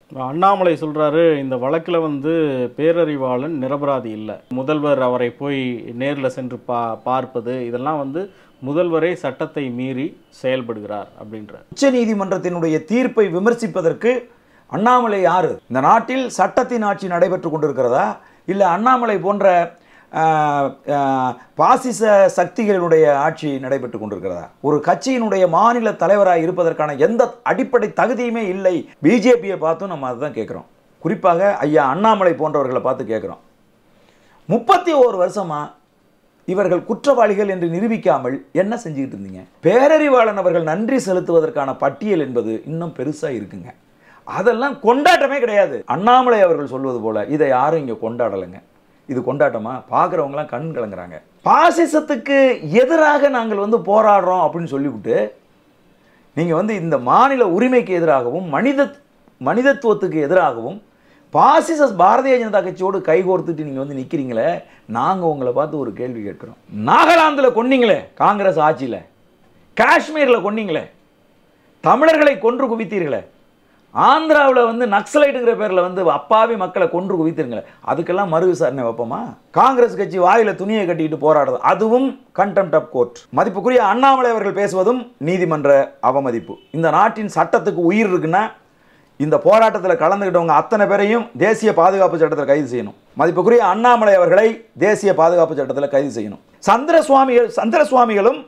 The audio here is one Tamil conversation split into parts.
அண்ணாமலை சொல்றாரு இந்த வழக்கில் வந்து பேரறிவாளன் நிரபராதி இல்லை முதல்வர் அவரை போய் நேரில் சென்று பா பார்ப்பது இதெல்லாம் வந்து முதல்வரே சட்டத்தை மீறி செயல்படுகிறார் அப்படின்றார் உச்சநீதிமன்றத்தினுடைய தீர்ப்பை விமர்சிப்பதற்கு அண்ணாமலை யாரு இந்த நாட்டில் சட்டத்தின் ஆட்சி நடைபெற்று கொண்டிருக்கிறதா இல்லை அண்ணாமலை போன்ற ஆஹ், ஆஹ், பாசிச சக்திகளினுடைய ஆட்சி நடைபெற்று கொண்டிருக்கிறதா ஒரு கட்சியினுடைய மாநில தலைவராக இருப்பதற்கான எந்த அடிப்படை தகுதியுமே இல்லை பிஜேபியை பார்த்தும் நம்ம அதுதான் கேட்குறோம் குறிப்பாக ஐயா அண்ணாமலை போன்றவர்களை பார்த்து கேட்குறோம் முப்பத்தி ஓரு வருஷமா இவர்கள் குற்றவாளிகள் என்று நிரூபிக்காமல் என்ன செஞ்சுக்கிட்டு இருந்தீங்க பேரறிவாளன் அவர்கள் நன்றி செலுத்துவதற்கான பட்டியல் என்பது இன்னும் பெருசா இருக்குங்க அதெல்லாம் கொண்டாட்டமே கிடையாது அண்ணாமலை அவர்கள் சொல்வது போல இதை யாரும் இங்க கொண்டாடலைங்க இது கொண்டாட்டமா பார்க்குறவங்களாம் கண் கலங்குறாங்க பாசிசத்துக்கு எதிராக நாங்கள் வந்து போராடுறோம் அப்படின்னு சொல்லிவிட்டு நீங்க வந்து இந்த மாநில உரிமைக்கு எதிராகவும் மனித மனிதத்துவத்துக்கு எதிராகவும் பாசிச பாரதிய ஜனதா கட்சியோடு கைகோர்த்துட்டு நீங்க வந்து நிக்கிறீங்களே நாங்க உங்களை பார்த்து ஒரு கேள்வி கேட்கிறோம் நாகாலாந்துல கொன்னீங்களே காங்கிரஸ் ஆட்சியில காஷ்மீர்ல கொன்னீங்களே தமிழர்களை கொன்று குவித்தீர்களே ஆந்திராவில் வந்து நக்சலைட்டுங்கிற பேரில் வந்து அப்பாவி மக்களை கொன்று குவித்தீங்களே அதுக்கெல்லாம் மறு விசாரணை வைப்போமா காங்கிரஸ் கட்சி வாயில துணியை கட்டிட்டு போராடுறது அதுவும் கண்டெம்ட் ஆஃப் கோர்ட் மதிப்புக்குரிய அண்ணாமலை அவர்கள் பேசுவதும் நீதிமன்ற அவமதிப்பு இந்த நாட்டின் சட்டத்துக்கு உயிர் இருக்குன்னா இந்த போராட்டத்தில் கலந்துக்கிட்டவங்க அத்தனை பேரையும் தேசிய பாதுகாப்பு சட்டத்தில் கைது செய்யணும் மதிப்புக்குரிய அண்ணாமலை அவர்களை தேசிய பாதுகாப்பு சட்டத்தில் கைது செய்யணும் சந்திர சுவாமிகள் சந்திர சுவாமிகளும்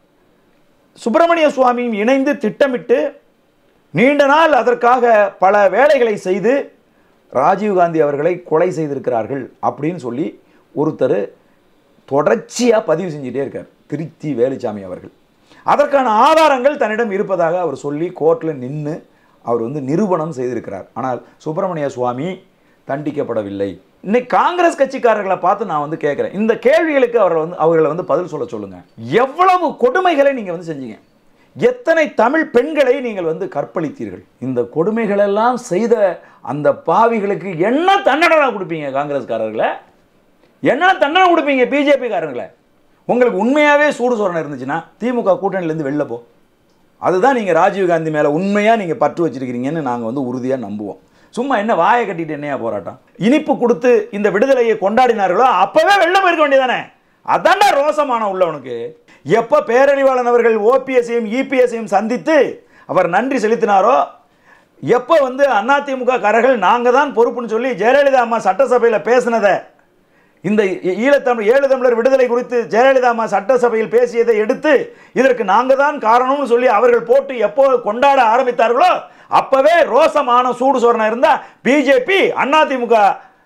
சுப்பிரமணிய சுவாமியும் இணைந்து திட்டமிட்டு நீண்ட நாள் அதற்காக பல வேலைகளை செய்து ராஜீவ்காந்தி அவர்களை கொலை செய்திருக்கிறார்கள் அப்படின்னு சொல்லி ஒருத்தர் தொடர்ச்சியாக பதிவு செஞ்சுட்டே இருக்கார் திருச்சி வேலுச்சாமி அவர்கள் அதற்கான ஆதாரங்கள் தன்னிடம் இருப்பதாக அவர் சொல்லி கோர்ட்டில் நின்று அவர் வந்து நிரூபணம் செய்திருக்கிறார் ஆனால் சுப்பிரமணிய சுவாமி தண்டிக்கப்படவில்லை இன்னைக்கு காங்கிரஸ் கட்சிக்காரர்களை பார்த்து நான் வந்து கேட்குறேன் இந்த கேள்விகளுக்கு அவர்களை வந்து அவர்களை வந்து பதில் சொல்ல சொல்லுங்க எவ்வளவு கொடுமைகளை நீங்கள் வந்து செஞ்சீங்க எத்தனை தமிழ் பெண்களை நீங்கள் வந்து கற்பழித்தீர்கள் இந்த கொடுமைகளெல்லாம் செய்த அந்த பாவிகளுக்கு என்ன தண்டனை கொடுப்பீங்க காங்கிரஸ்காரர்களை என்ன தண்டனை கொடுப்பீங்க பிஜேபி காரங்களே உங்களுக்கு உண்மையாகவே சூடு சொரணை இருந்துச்சுன்னா திமுக கூட்டணியிலேருந்து வெளில போ அதுதான் நீங்கள் ராஜீவ்காந்தி மேலே உண்மையாக நீங்கள் பற்று வச்சிருக்கிறீங்கன்னு நாங்கள் வந்து உறுதியாக நம்புவோம் சும்மா என்ன வாயை கட்டிட்டு என்னையா போராட்டம் இனிப்பு கொடுத்து இந்த விடுதலையை கொண்டாடினார்களோ அப்போவே வெளில போயிருக்க வேண்டியதானே அதான்டா ரோசமான உள்ளவனுக்கு எப்போ பேரறிவாளன் அவர்கள் ஓபிஎஸ்ஸையும் இபிஎஸ்ஸையும் சந்தித்து அவர் நன்றி செலுத்தினாரோ எப்போ வந்து அதிமுக காரர்கள் நாங்கள் தான் பொறுப்புன்னு சொல்லி ஜெயலலிதா அம்மா சட்டசபையில் பேசினதை இந்த ஈ- ஈழத்தமிழ் ஏழு தமிழர் விடுதலை குறித்து ஜெயலலிதா அம்மா சட்டசபையில் பேசியதை எடுத்து இதற்கு நாங்கள் தான் காரணம்னு சொல்லி அவர்கள் போட்டு எப்போ கொண்டாட ஆரம்பித்தார்களோ அப்பவே ரோசமான சூடு சொரணை இருந்தா பிஜேபி அதிமுக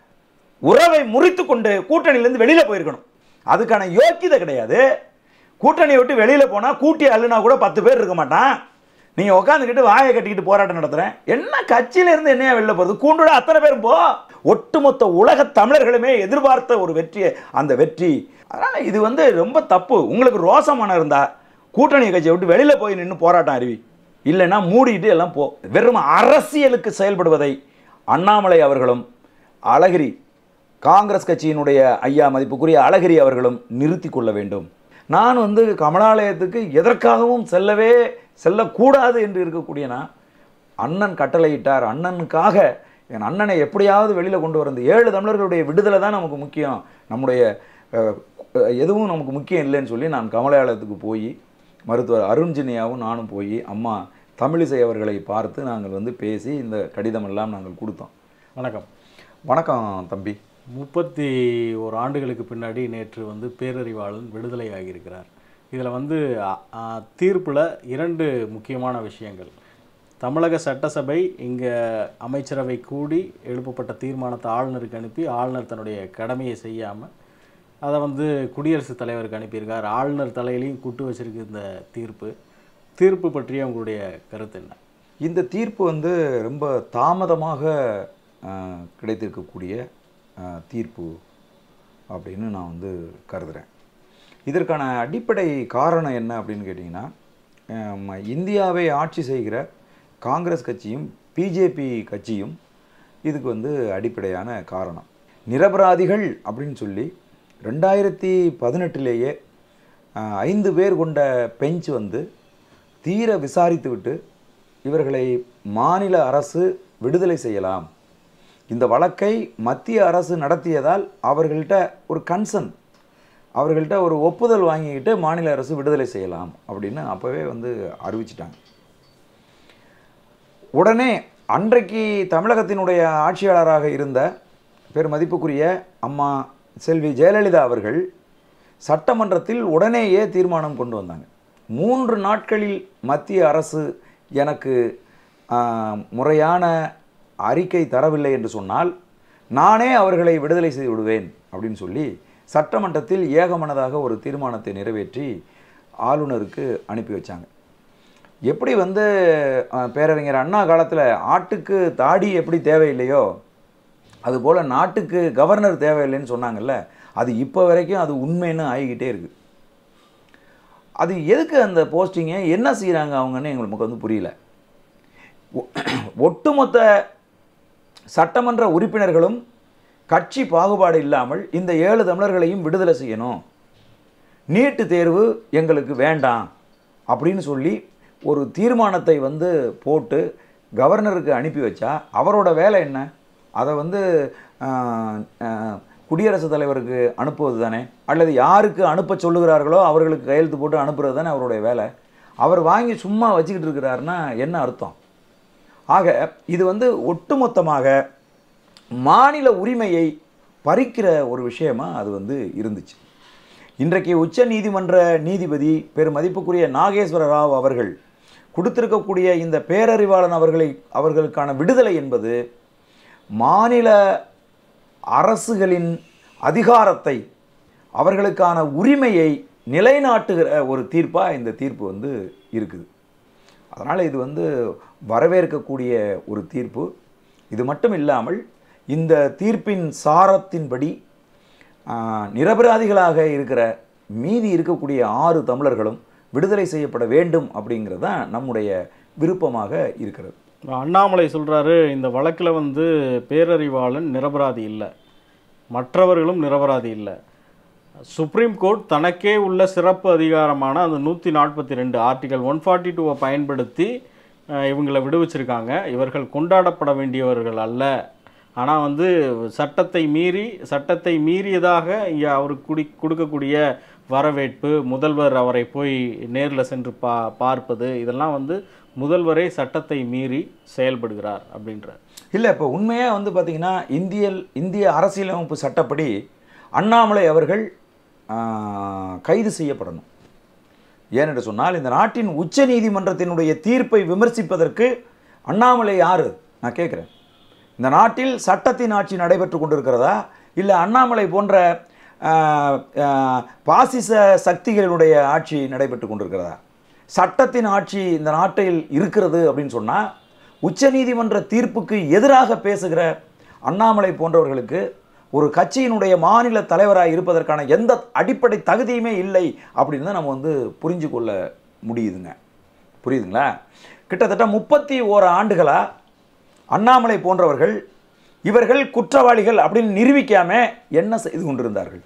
உறவை முறித்து கொண்டு கூட்டணியிலேருந்து வெளியில போயிருக்கணும் அதுக்கான யோக்கியதை கிடையாது கூட்டணியை விட்டு வெளியில போனா கூட்டி அள்ளுனா கூட பத்து பேர் இருக்க மாட்டான் நீங்க உட்காந்துக்கிட்டு வாயை கட்டிக்கிட்டு போராட்டம் நடத்துறேன் என்ன கட்சியில இருந்து என்னையா வெளில போறது கூண்டோட அத்தனை பேரும் போ ஒட்டுமொத்த உலக தமிழர்களுமே எதிர்பார்த்த ஒரு வெற்றி அந்த வெற்றி அதனால இது வந்து ரொம்ப தப்பு உங்களுக்கு ரோசமான இருந்தா கூட்டணி கட்சியை விட்டு வெளியில போய் நின்று போராட்டம் அறிவி இல்லைன்னா மூடிட்டு எல்லாம் போ வெறும் அரசியலுக்கு செயல்படுவதை அண்ணாமலை அவர்களும் அழகிரி காங்கிரஸ் கட்சியினுடைய ஐயா மதிப்புக்குரிய அழகிரி அவர்களும் நிறுத்தி கொள்ள வேண்டும் நான் வந்து கமலாலயத்துக்கு எதற்காகவும் செல்லவே செல்லக்கூடாது என்று இருக்கக்கூடிய நான் அண்ணன் கட்டளையிட்டார் அண்ணனுக்காக என் அண்ணனை எப்படியாவது வெளியில் கொண்டு வர இந்த ஏழு தமிழர்களுடைய விடுதலை தான் நமக்கு முக்கியம் நம்முடைய அஹ், எதுவும் நமக்கு முக்கியம் இல்லைன்னு சொல்லி நான் கமலாலயத்துக்கு போய் மருத்துவர் அருண்ஜினியாவும் நானும் போய் அம்மா தமிழிசை அவர்களை பார்த்து நாங்கள் வந்து பேசி இந்த கடிதம் எல்லாம் நாங்கள் கொடுத்தோம் வணக்கம் வணக்கம் தம்பி முப்பத்தி ஒரு ஆண்டுகளுக்கு பின்னாடி நேற்று வந்து பேரறிவாளன் விடுதலை ஆகியிருக்கிறார் இதில் வந்து தீர்ப்பில் இரண்டு முக்கியமான விஷயங்கள் தமிழக சட்டசபை இங்கே அமைச்சரவை கூடி எழுப்பப்பட்ட தீர்மானத்தை ஆளுநருக்கு அனுப்பி ஆளுநர் தன்னுடைய கடமையை செய்யாமல் அதை வந்து குடியரசுத் தலைவருக்கு அனுப்பியிருக்கார் ஆளுநர் தலையிலையும் குட்டு வச்சிருக்கு இந்த தீர்ப்பு தீர்ப்பு பற்றிய உங்களுடைய கருத்து என்ன இந்த தீர்ப்பு வந்து ரொம்ப தாமதமாக அஹ், கிடைத்திருக்கக்கூடிய அஹ், தீர்ப்பு அப்படின்னு நான் வந்து கருதுகிறேன் இதற்கான அடிப்படை காரணம் என்ன அப்படின்னு கேட்டிங்கன்னா அஹ், இந்தியாவை ஆட்சி செய்கிற காங்கிரஸ் கட்சியும் பிஜேபி கட்சியும் இதுக்கு வந்து அடிப்படையான காரணம் நிரபராதிகள் அப்படின்னு சொல்லி ரெண்டாயிரத்தி பதினெட்டுலேயே ஐந்து பேர் கொண்ட பெஞ்ச் வந்து தீர விசாரித்துவிட்டு இவர்களை மாநில அரசு விடுதலை செய்யலாம் இந்த வழக்கை மத்திய அரசு நடத்தியதால் அவர்கள்ட்ட ஒரு கன்சர்ன் அவர்கள்ட்ட ஒரு ஒப்புதல் வாங்கிக்கிட்டு மாநில அரசு விடுதலை செய்யலாம் அப்படின்னு அப்போவே வந்து அறிவிச்சிட்டாங்க உடனே அன்றைக்கு தமிழகத்தினுடைய ஆட்சியாளராக இருந்த பெருமதிப்புக்குரிய அம்மா செல்வி ஜெயலலிதா அவர்கள் சட்டமன்றத்தில் உடனேயே தீர்மானம் கொண்டு வந்தாங்க மூன்று நாட்களில் மத்திய அரசு எனக்கு ஆ, முறையான அறிக்கை தரவில்லை என்று சொன்னால் நானே அவர்களை விடுதலை செய்து விடுவேன் அப்படின்னு சொல்லி சட்டமன்றத்தில் ஏகமனதாக ஒரு தீர்மானத்தை நிறைவேற்றி ஆளுநருக்கு அனுப்பி வச்சாங்க எப்படி வந்து அஹ், பேரறிஞர் அண்ணா காலத்தில் ஆட்டுக்கு தாடி எப்படி தேவையில்லையோ அதுபோல் நாட்டுக்கு கவர்னர் தேவையில்லைன்னு சொன்னாங்கல்ல அது இப்போ வரைக்கும் அது உண்மைன்னு ஆகிக்கிட்டே இருக்கு அது எதுக்கு அந்த போஸ்டிங்கை என்ன செய்கிறாங்க அவங்கன்னு எங்களுக்கு வந்து புரியல ஒ- ஒட்டுமொத்த சட்டமன்ற உறுப்பினர்களும் கட்சி பாகுபாடு இல்லாமல் இந்த ஏழு தமிழர்களையும் விடுதலை செய்யணும் நீட்டு தேர்வு எங்களுக்கு வேண்டாம் அப்படின்னு சொல்லி ஒரு தீர்மானத்தை வந்து போட்டு கவர்னருக்கு அனுப்பி வச்சா அவரோட வேலை என்ன அதை வந்து ஆஹ், ஆஹ், குடியரசுத் தலைவருக்கு அனுப்புவது தானே அல்லது யாருக்கு அனுப்ப சொல்லுகிறார்களோ அவர்களுக்கு கையெழுத்து போட்டு அனுப்புறது தானே அவருடைய வேலை அவர் வாங்கி சும்மா வச்சுக்கிட்டு இருக்கிறாருன்னா என்ன அர்த்தம் ஆக இது வந்து ஒட்டுமொத்தமாக மாநில உரிமையை பறிக்கிற ஒரு விஷயமா அது வந்து இருந்துச்சு இன்றைக்கு உச்ச நீதிமன்ற நீதிபதி பெருமதிப்புக்குரிய நாகேஸ்வர ராவ் அவர்கள் கொடுத்திருக்கக்கூடிய இந்த பேரறிவாளன் அவர்களை அவர்களுக்கான விடுதலை என்பது மாநில அரசுகளின் அதிகாரத்தை அவர்களுக்கான உரிமையை நிலைநாட்டுகிற ஒரு தீர்ப்பாக இந்த தீர்ப்பு வந்து இருக்குது அதனால் இது வந்து வரவேற்கக்கூடிய ஒரு தீர்ப்பு இது மட்டும் இல்லாமல் இந்த தீர்ப்பின் சாரத்தின்படி ஆஹ், நிரபராதிகளாக இருக்கிற மீதி இருக்கக்கூடிய ஆறு தமிழர்களும் விடுதலை செய்யப்பட வேண்டும் அப்படிங்கிறது தான் நம்முடைய விருப்பமாக இருக்கிறது அண்ணாமலை சொல்றாரு இந்த வழக்கில் வந்து பேரறிவாளன் நிரபராதி இல்லை மற்றவர்களும் நிரபராதி இல்லை சுப்ரீம் கோர்ட் தனக்கே உள்ள சிறப்பு அதிகாரமான அந்த நூற்றி நாற்பத்தி ரெண்டு ஆர்டிகல் ஒன் ஃபார்ட்டி டூவை பயன்படுத்தி அஹ், இவங்களை விடுவிச்சிருக்காங்க இவர்கள் கொண்டாடப்பட வேண்டியவர்கள் அல்ல ஆனால் வந்து சட்டத்தை மீறி சட்டத்தை மீறியதாக இங்கே அவருக்கு குடி கொடுக்கக்கூடிய வரவேற்பு முதல்வர் அவரை போய் நேரில் சென்று பா பார்ப்பது இதெல்லாம் வந்து முதல்வரே சட்டத்தை மீறி செயல்படுகிறார் அப்படின்றார் இல்லை இப்போ உண்மையாக வந்து பார்த்திங்கன்னா இந்திய இந்திய அரசியலமைப்பு சட்டப்படி அண்ணாமலை அவர்கள் ஆஹ், கைது செய்யப்படணும் ஏனென்று சொன்னால் இந்த நாட்டின் உச்ச நீதிமன்றத்தினுடைய தீர்ப்பை விமர்சிப்பதற்கு அண்ணாமலை யாரு நான் கேட்குறேன் இந்த நாட்டில் சட்டத்தின் ஆட்சி நடைபெற்று கொண்டிருக்கிறதா இல்லை அண்ணாமலை போன்ற ஆஹ், ஆஹ், பாசிச சக்திகளினுடைய ஆட்சி நடைபெற்று கொண்டிருக்கிறதா சட்டத்தின் ஆட்சி இந்த நாட்டில் இருக்கிறது அப்படின்னு சொன்னால் உச்சநீதிமன்ற தீர்ப்புக்கு எதிராக பேசுகிற அண்ணாமலை போன்றவர்களுக்கு ஒரு கட்சியினுடைய மாநில தலைவராக இருப்பதற்கான எந்த அடிப்படை தகுதியுமே இல்லை அப்படின்னு தான் நம்ம வந்து புரிஞ்சு கொள்ள முடியுதுங்க புரியுதுங்களா கிட்டத்தட்ட முப்பத்தி ஓரு ஆண்டுகளா அண்ணாமலை போன்றவர்கள் இவர்கள் குற்றவாளிகள் அப்படின்னு நிரூபிக்காம என்ன செய்து கொண்டிருந்தார்கள்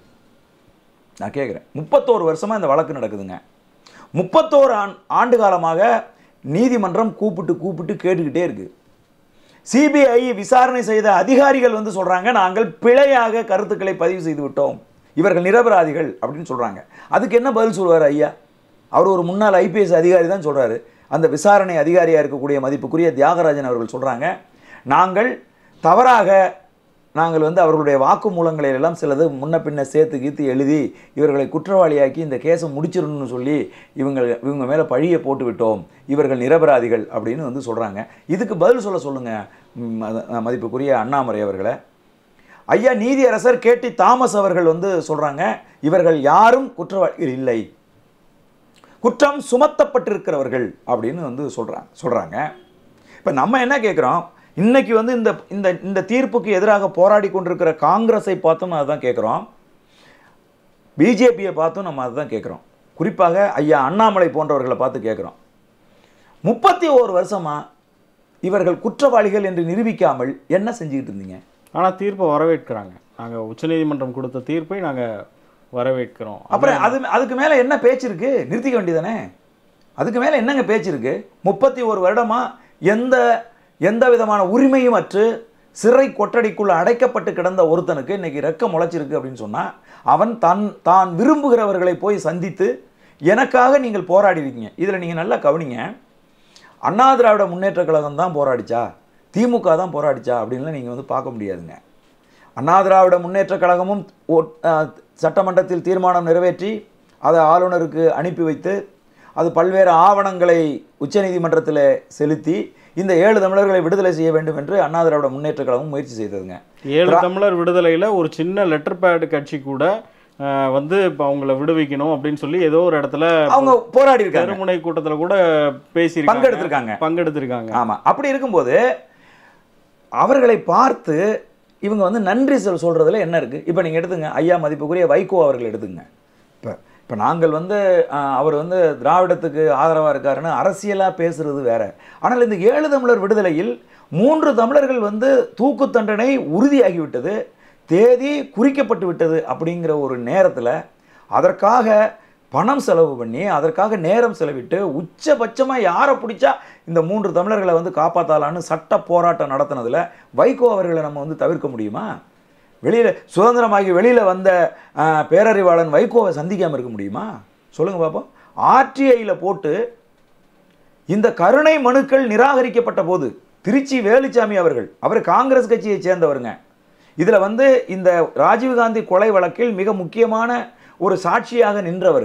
நான் கேட்குறேன் முப்பத்தோரு வருஷமா இந்த வழக்கு நடக்குதுங்க முப்பத்தோரு ஆண் ஆண்டு காலமாக நீதிமன்றம் கூப்பிட்டு கூப்பிட்டு கேட்டுக்கிட்டே இருக்கு சிபிஐ விசாரணை செய்த அதிகாரிகள் வந்து சொல்றாங்க நாங்கள் பிழையாக கருத்துக்களை பதிவு செய்து விட்டோம் இவர்கள் நிரபராதிகள் அப்படின்னு சொல்றாங்க அதுக்கு என்ன பதில் சொல்வார் ஐயா அவர் ஒரு முன்னாள் ஐபிஎஸ் அதிகாரி தான் சொல்றாரு அந்த விசாரணை அதிகாரியா இருக்கக்கூடிய மதிப்புக்குரிய தியாகராஜன் அவர்கள் சொல்றாங்க நாங்கள் தவறாக நாங்கள் வந்து அவர்களுடைய வாக்குமூலங்களை எல்லாம் சிலது முன்ன பின்ன சேர்த்து கீத்து எழுதி இவர்களை குற்றவாளியாக்கி இந்த கேஸை முடிச்சிடணும்னு சொல்லி இவங்க இவங்க மேலே பழியை போட்டு விட்டோம் இவர்கள் நிரபராதிகள் அப்படின்னு வந்து சொல்கிறாங்க இதுக்கு பதில் சொல்ல சொல்லுங்கள் மதிப்புக்குரிய அண்ணாமலை அவர்களை ஐயா நீதியரசர் கேட்டி தாமஸ் அவர்கள் வந்து சொல்கிறாங்க இவர்கள் யாரும் குற்றவாளிகள் இல்லை குற்றம் சுமத்தப்பட்டிருக்கிறவர்கள் அப்படின்னு வந்து சொல்கிறாங்க சொல்கிறாங்க இப்போ நம்ம என்ன கேட்குறோம் இன்னைக்கு வந்து இந்த இந்த இந்த தீர்ப்புக்கு எதிராக போராடி கொண்டிருக்கிற காங்கிரஸை பார்த்தும் அதுதான் கேட்குறோம் பிஜேபியை பார்த்தும் நம்ம அதுதான் கேட்குறோம் குறிப்பாக ஐயா அண்ணாமலை போன்றவர்களை பார்த்து கேட்குறோம் முப்பத்தி ஓரு வருஷமா இவர்கள் குற்றவாளிகள் என்று நிரூபிக்காமல் என்ன செஞ்சுக்கிட்டு இருந்தீங்க ஆனால் தீர்ப்பை வரவேற்கிறாங்க நாங்கள் உச்சநீதிமன்றம் கொடுத்த தீர்ப்பை நாங்கள் வரவேற்கிறோம் அப்புறம் அது அதுக்கு மேலே என்ன பேச்சு இருக்கு நிறுத்திக்க வேண்டியதானே அதுக்கு மேலே என்னங்க பேச்சு இருக்கு முப்பத்தி ஒரு வருடமா எந்த எந்த விதமான உரிமையும் அற்று சிறை கொட்டடிக்குள்ள அடைக்கப்பட்டு கிடந்த ஒருத்தனுக்கு இன்னைக்கு ரெக்க முளைச்சிருக்கு அப்படின்னு சொன்னா அவன் தன் தான் விரும்புகிறவர்களை போய் சந்தித்து எனக்காக நீங்கள் போராடி இருக்கீங்க இதில் நீங்கள் நல்லா கவனிங்க அண்ணா திராவிட முன்னேற்ற கழகம் தான் போராடிச்சா திமுக தான் போராடிச்சா அப்படின்லாம் நீங்கள் வந்து பார்க்க முடியாதுங்க அண்ணா திராவிட முன்னேற்ற கழகமும் ஓ- அஹ், சட்டமன்றத்தில் தீர்மானம் நிறைவேற்றி அதை ஆளுநருக்கு அனுப்பி வைத்து அது பல்வேறு ஆவணங்களை உச்சநீதிமன்றத்தில் செலுத்தி இந்த ஏழு தமிழர்களை விடுதலை செய்ய வேண்டும் என்று அண்ணா திராவிட முன்னேற்ற கழகம் முயற்சி செய்ததுங்க ஏழு தமிழர் விடுதலையில ஒரு சின்ன லெட்டர் பேட் கட்சி கூட அஹ், வந்து இப்போ அவங்கள விடுவிக்கணும் அப்படின்னு சொல்லி ஏதோ ஒரு இடத்துல அவங்க போராடி இருக்காங்க கருமுனை கூட்டத்துல கூட பேசி பங்கெடுத்திருக்காங்க பங்கெடுத்திருக்காங்க ஆமா அப்படி இருக்கும்போது அவர்களை பார்த்து இவங்க வந்து நன்றி சொல் சொல்றதுல என்ன இருக்கு இப்போ நீங்க எடுத்துங்க ஐயா மதிப்புக்குரிய வைகோ அவர்கள் எடுத்துங்க இப்போ இப்போ நாங்கள் வந்து ஆஹ், அவர் வந்து திராவிடத்துக்கு ஆதரவாக இருக்காருன்னு அரசியலாக பேசுறது வேற ஆனால் இந்த ஏழு தமிழர் விடுதலையில் மூன்று தமிழர்கள் வந்து தூக்கு தண்டனை உறுதியாகிவிட்டது தேதி குறிக்கப்பட்டு விட்டது அப்படிங்கிற ஒரு நேரத்தில் அதற்காக பணம் செலவு பண்ணி அதற்காக நேரம் செலவிட்டு உச்சபட்சமாக யாரை பிடிச்சா இந்த மூன்று தமிழர்களை வந்து காப்பாற்றலான்னு சட்ட போராட்டம் நடத்தினதுல வைகோ அவர்களை நம்ம வந்து தவிர்க்க முடியுமா வெளியில் சுதந்திரமாகி வெளியில் வந்த ஆஹ், பேரறிவாளன் வைகோவை சந்திக்காமல் இருக்க முடியுமா சொல்லுங்க பார்ப்போம் ஆர்டிஐயில் போட்டு இந்த கருணை மனுக்கள் நிராகரிக்கப்பட்ட போது திருச்சி வேலுச்சாமி அவர்கள் அவர் காங்கிரஸ் கட்சியை சேர்ந்தவருங்க இதில் வந்து இந்த ராஜீவ்காந்தி கொலை வழக்கில் மிக முக்கியமான ஒரு சாட்சியாக நின்றவர்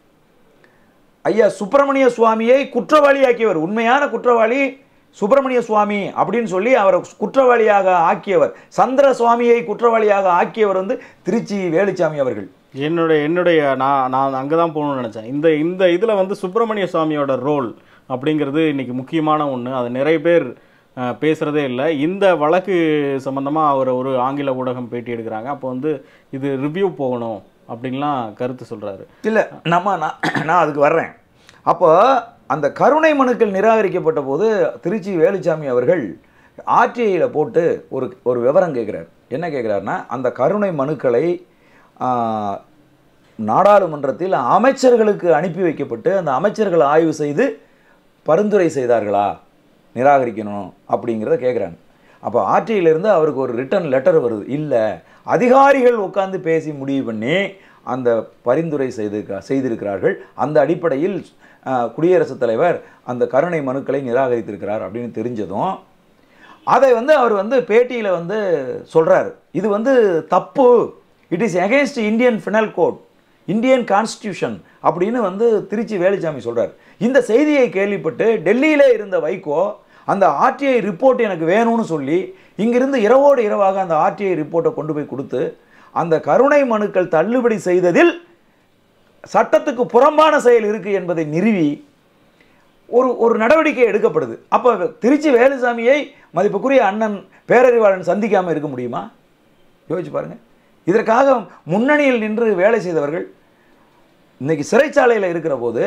ஐயா சுப்பிரமணிய சுவாமியை குற்றவாளியாக்கியவர் உண்மையான குற்றவாளி சுப்பிரமணிய சுவாமி அப்படின்னு சொல்லி அவரை குற்றவாளியாக ஆக்கியவர் சந்திர சுவாமியை குற்றவாளியாக ஆக்கியவர் வந்து திருச்சி வேலுச்சாமி அவர்கள் என்னுடைய என்னுடைய நான் நான் அங்கே தான் போகணும்னு நினச்சேன் இந்த இந்த இதில் வந்து சுப்பிரமணிய சுவாமியோட ரோல் அப்படிங்கிறது இன்னைக்கு முக்கியமான ஒன்று அது நிறைய பேர் அஹ், பேசுறதே இல்லை இந்த வழக்கு சம்மந்தமாக அவர் ஒரு ஆங்கில ஊடகம் பேட்டி எடுக்கிறாங்க அப்போ வந்து இது ரிவ்யூ போகணும் அப்படின்லாம் கருத்து சொல்கிறாரு இல்லை நம்ம நான் நான் அதுக்கு வர்றேன் அப்போ அந்த கருணை மனுக்கள் நிராகரிக்கப்பட்ட போது திருச்சி வேலுச்சாமி அவர்கள் ஆர்டிஐயில் போட்டு ஒரு ஒரு விவரம் கேட்குறார் என்ன கேட்குறாருன்னா அந்த கருணை மனுக்களை ஆ, நாடாளுமன்றத்தில் அமைச்சர்களுக்கு அனுப்பி வைக்கப்பட்டு அந்த அமைச்சர்கள் ஆய்வு செய்து பரிந்துரை செய்தார்களா நிராகரிக்கணும் அப்படிங்கிறத கேட்குறாங்க அப்போ ஆர்டிஐலேருந்து அவருக்கு ஒரு ரிட்டன் லெட்டர் வருது இல்லை அதிகாரிகள் உட்கார்ந்து பேசி முடிவு பண்ணி அந்த பரிந்துரை செய்து செய்திருக்கிறார்கள் அந்த அடிப்படையில் அஹ், குடியரசுத் தலைவர் அந்த கருணை மனுக்களை நிராகரித்திருக்கிறார் அப்படின்னு தெரிஞ்சதும் அதை வந்து அவர் வந்து பேட்டியில் வந்து சொல்றாரு இது வந்து தப்பு it is against Indian penal code Indian constitution அப்படின்னு வந்து திருச்சி வேலுச்சாமி சொல்றார் இந்த செய்தியை கேள்விப்பட்டு டெல்லியிலே இருந்த வைகோ அந்த ஆர்டிஐ ரிப்போர்ட் எனக்கு வேணும்னு சொல்லி இங்கிருந்து இரவோடு இரவாக அந்த ஆர்டிஐ ரிப்போர்ட்டை கொண்டு போய் கொடுத்து அந்த கருணை மனுக்கள் தள்ளுபடி செய்ததில் சட்டத்துக்கு புறம்பான செயல் இருக்கு என்பதை நிறுவி ஒரு ஒரு நடவடிக்கை எடுக்கப்படுது அப்போ திருச்சி வேலுசாமியை மதிப்புக்குரிய அண்ணன் பேரறிவாளன் சந்திக்காமல் இருக்க முடியுமா யோசிச்சு பாருங்க இதற்காக முன்னணியில் நின்று வேலை செய்தவர்கள் இன்னைக்கு சிறைச்சாலையில் இருக்கிற போது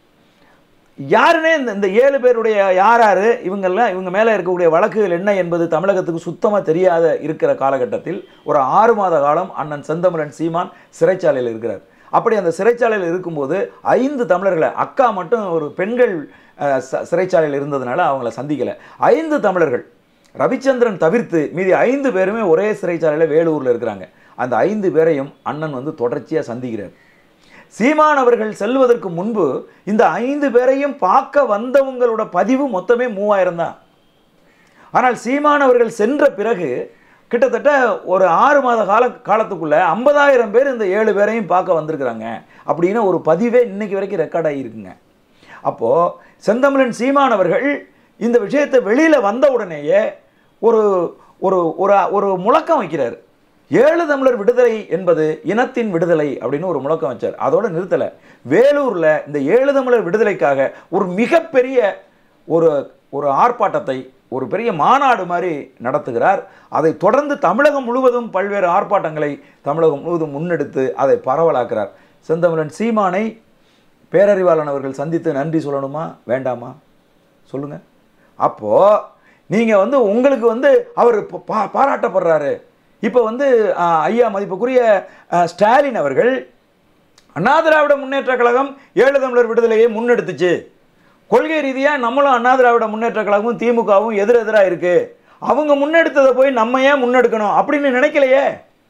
யாருனே இந்த இந்த ஏழு பேருடைய யார் யார் இவங்கெல்லாம் இவங்க மேலே இருக்கக்கூடிய வழக்குகள் என்ன என்பது தமிழகத்துக்கு சுத்தமாக தெரியாத இருக்கிற காலகட்டத்தில் ஒரு ஆறு மாத காலம் அண்ணன் செந்தமிழன் சீமான் சிறைச்சாலையில் இருக்கிறார் அப்படி அந்த சிறைச்சாலையில் இருக்கும்போது ஐந்து தமிழர்களை அக்கா மட்டும் ஒரு பெண்கள் அஹ், ச- சிறைச்சாலையில் இருந்ததுனால அவங்கள சந்திக்கலை ஐந்து தமிழர்கள் ரவிச்சந்திரன் தவிர்த்து மீதி ஐந்து பேருமே ஒரே சிறைச்சாலையில் வேலூரில் இருக்கிறாங்க அந்த ஐந்து பேரையும் அண்ணன் வந்து தொடர்ச்சியாக சந்திக்கிறார் சீமான் அவர்கள் செல்வதற்கு முன்பு இந்த ஐந்து பேரையும் பார்க்க வந்தவங்களோட பதிவு மொத்தமே மூவாயிரம் தான் ஆனால் சீமான் அவர்கள் சென்ற பிறகு கிட்டத்தட்ட ஒரு ஆறு மாத கால காலத்துக்குள்ள ஐம்பதாயிரம் பேர் இந்த ஏழு பேரையும் பார்க்க வந்திருக்கிறாங்க அப்படின்னு ஒரு பதிவே இன்னைக்கு வரைக்கும் ரெக்கார்ட் ஆகியிருக்குங்க அப்போது செந்தமிழன் சீமான் அவர்கள் இந்த விஷயத்தை வெளியில் வந்த உடனேயே ஒரு ஒரு ஒரு ஒரு முழக்கம் வைக்கிறார் ஏழு தமிழர் விடுதலை என்பது இனத்தின் விடுதலை அப்படின்னு ஒரு முழக்கம் வச்சார் அதோட நிறுத்தலை வேலூரில் இந்த ஏழு தமிழர் விடுதலைக்காக ஒரு மிகப்பெரிய ஒரு ஒரு ஆர்ப்பாட்டத்தை ஒரு பெரிய மாநாடு மாதிரி நடத்துகிறார் அதை தொடர்ந்து தமிழகம் முழுவதும் பல்வேறு ஆர்ப்பாட்டங்களை தமிழகம் முழுவதும் முன்னெடுத்து அதை பரவலாக்குறார் செந்தமிழன் சீமானை பேரறிவாளன் அவர்கள் சந்தித்து நன்றி சொல்லணுமா வேண்டாமா சொல்லுங்க அப்போ நீங்க வந்து உங்களுக்கு வந்து அவர் பா- பா- பாராட்டப்படுறாரு இப்போ வந்து ஆ, ஐயா மதிப்புக்குரிய ஆ, ஸ்டாலின் அவர்கள் அண்ணா திராவிட முன்னேற்ற கழகம் ஏழு தமிழர் விடுதலையை முன்னெடுத்துச்சு கொள்கை ரீதியாக நம்மளும் அண்ணா திராவிட முன்னேற்ற கழகமும் திமுகவும் எதிரெதிராக இருக்கு அவங்க முன்னெடுத்ததை போய் நம்ம ஏன் முன்னெடுக்கணும் அப்படின்னு நினைக்கலையே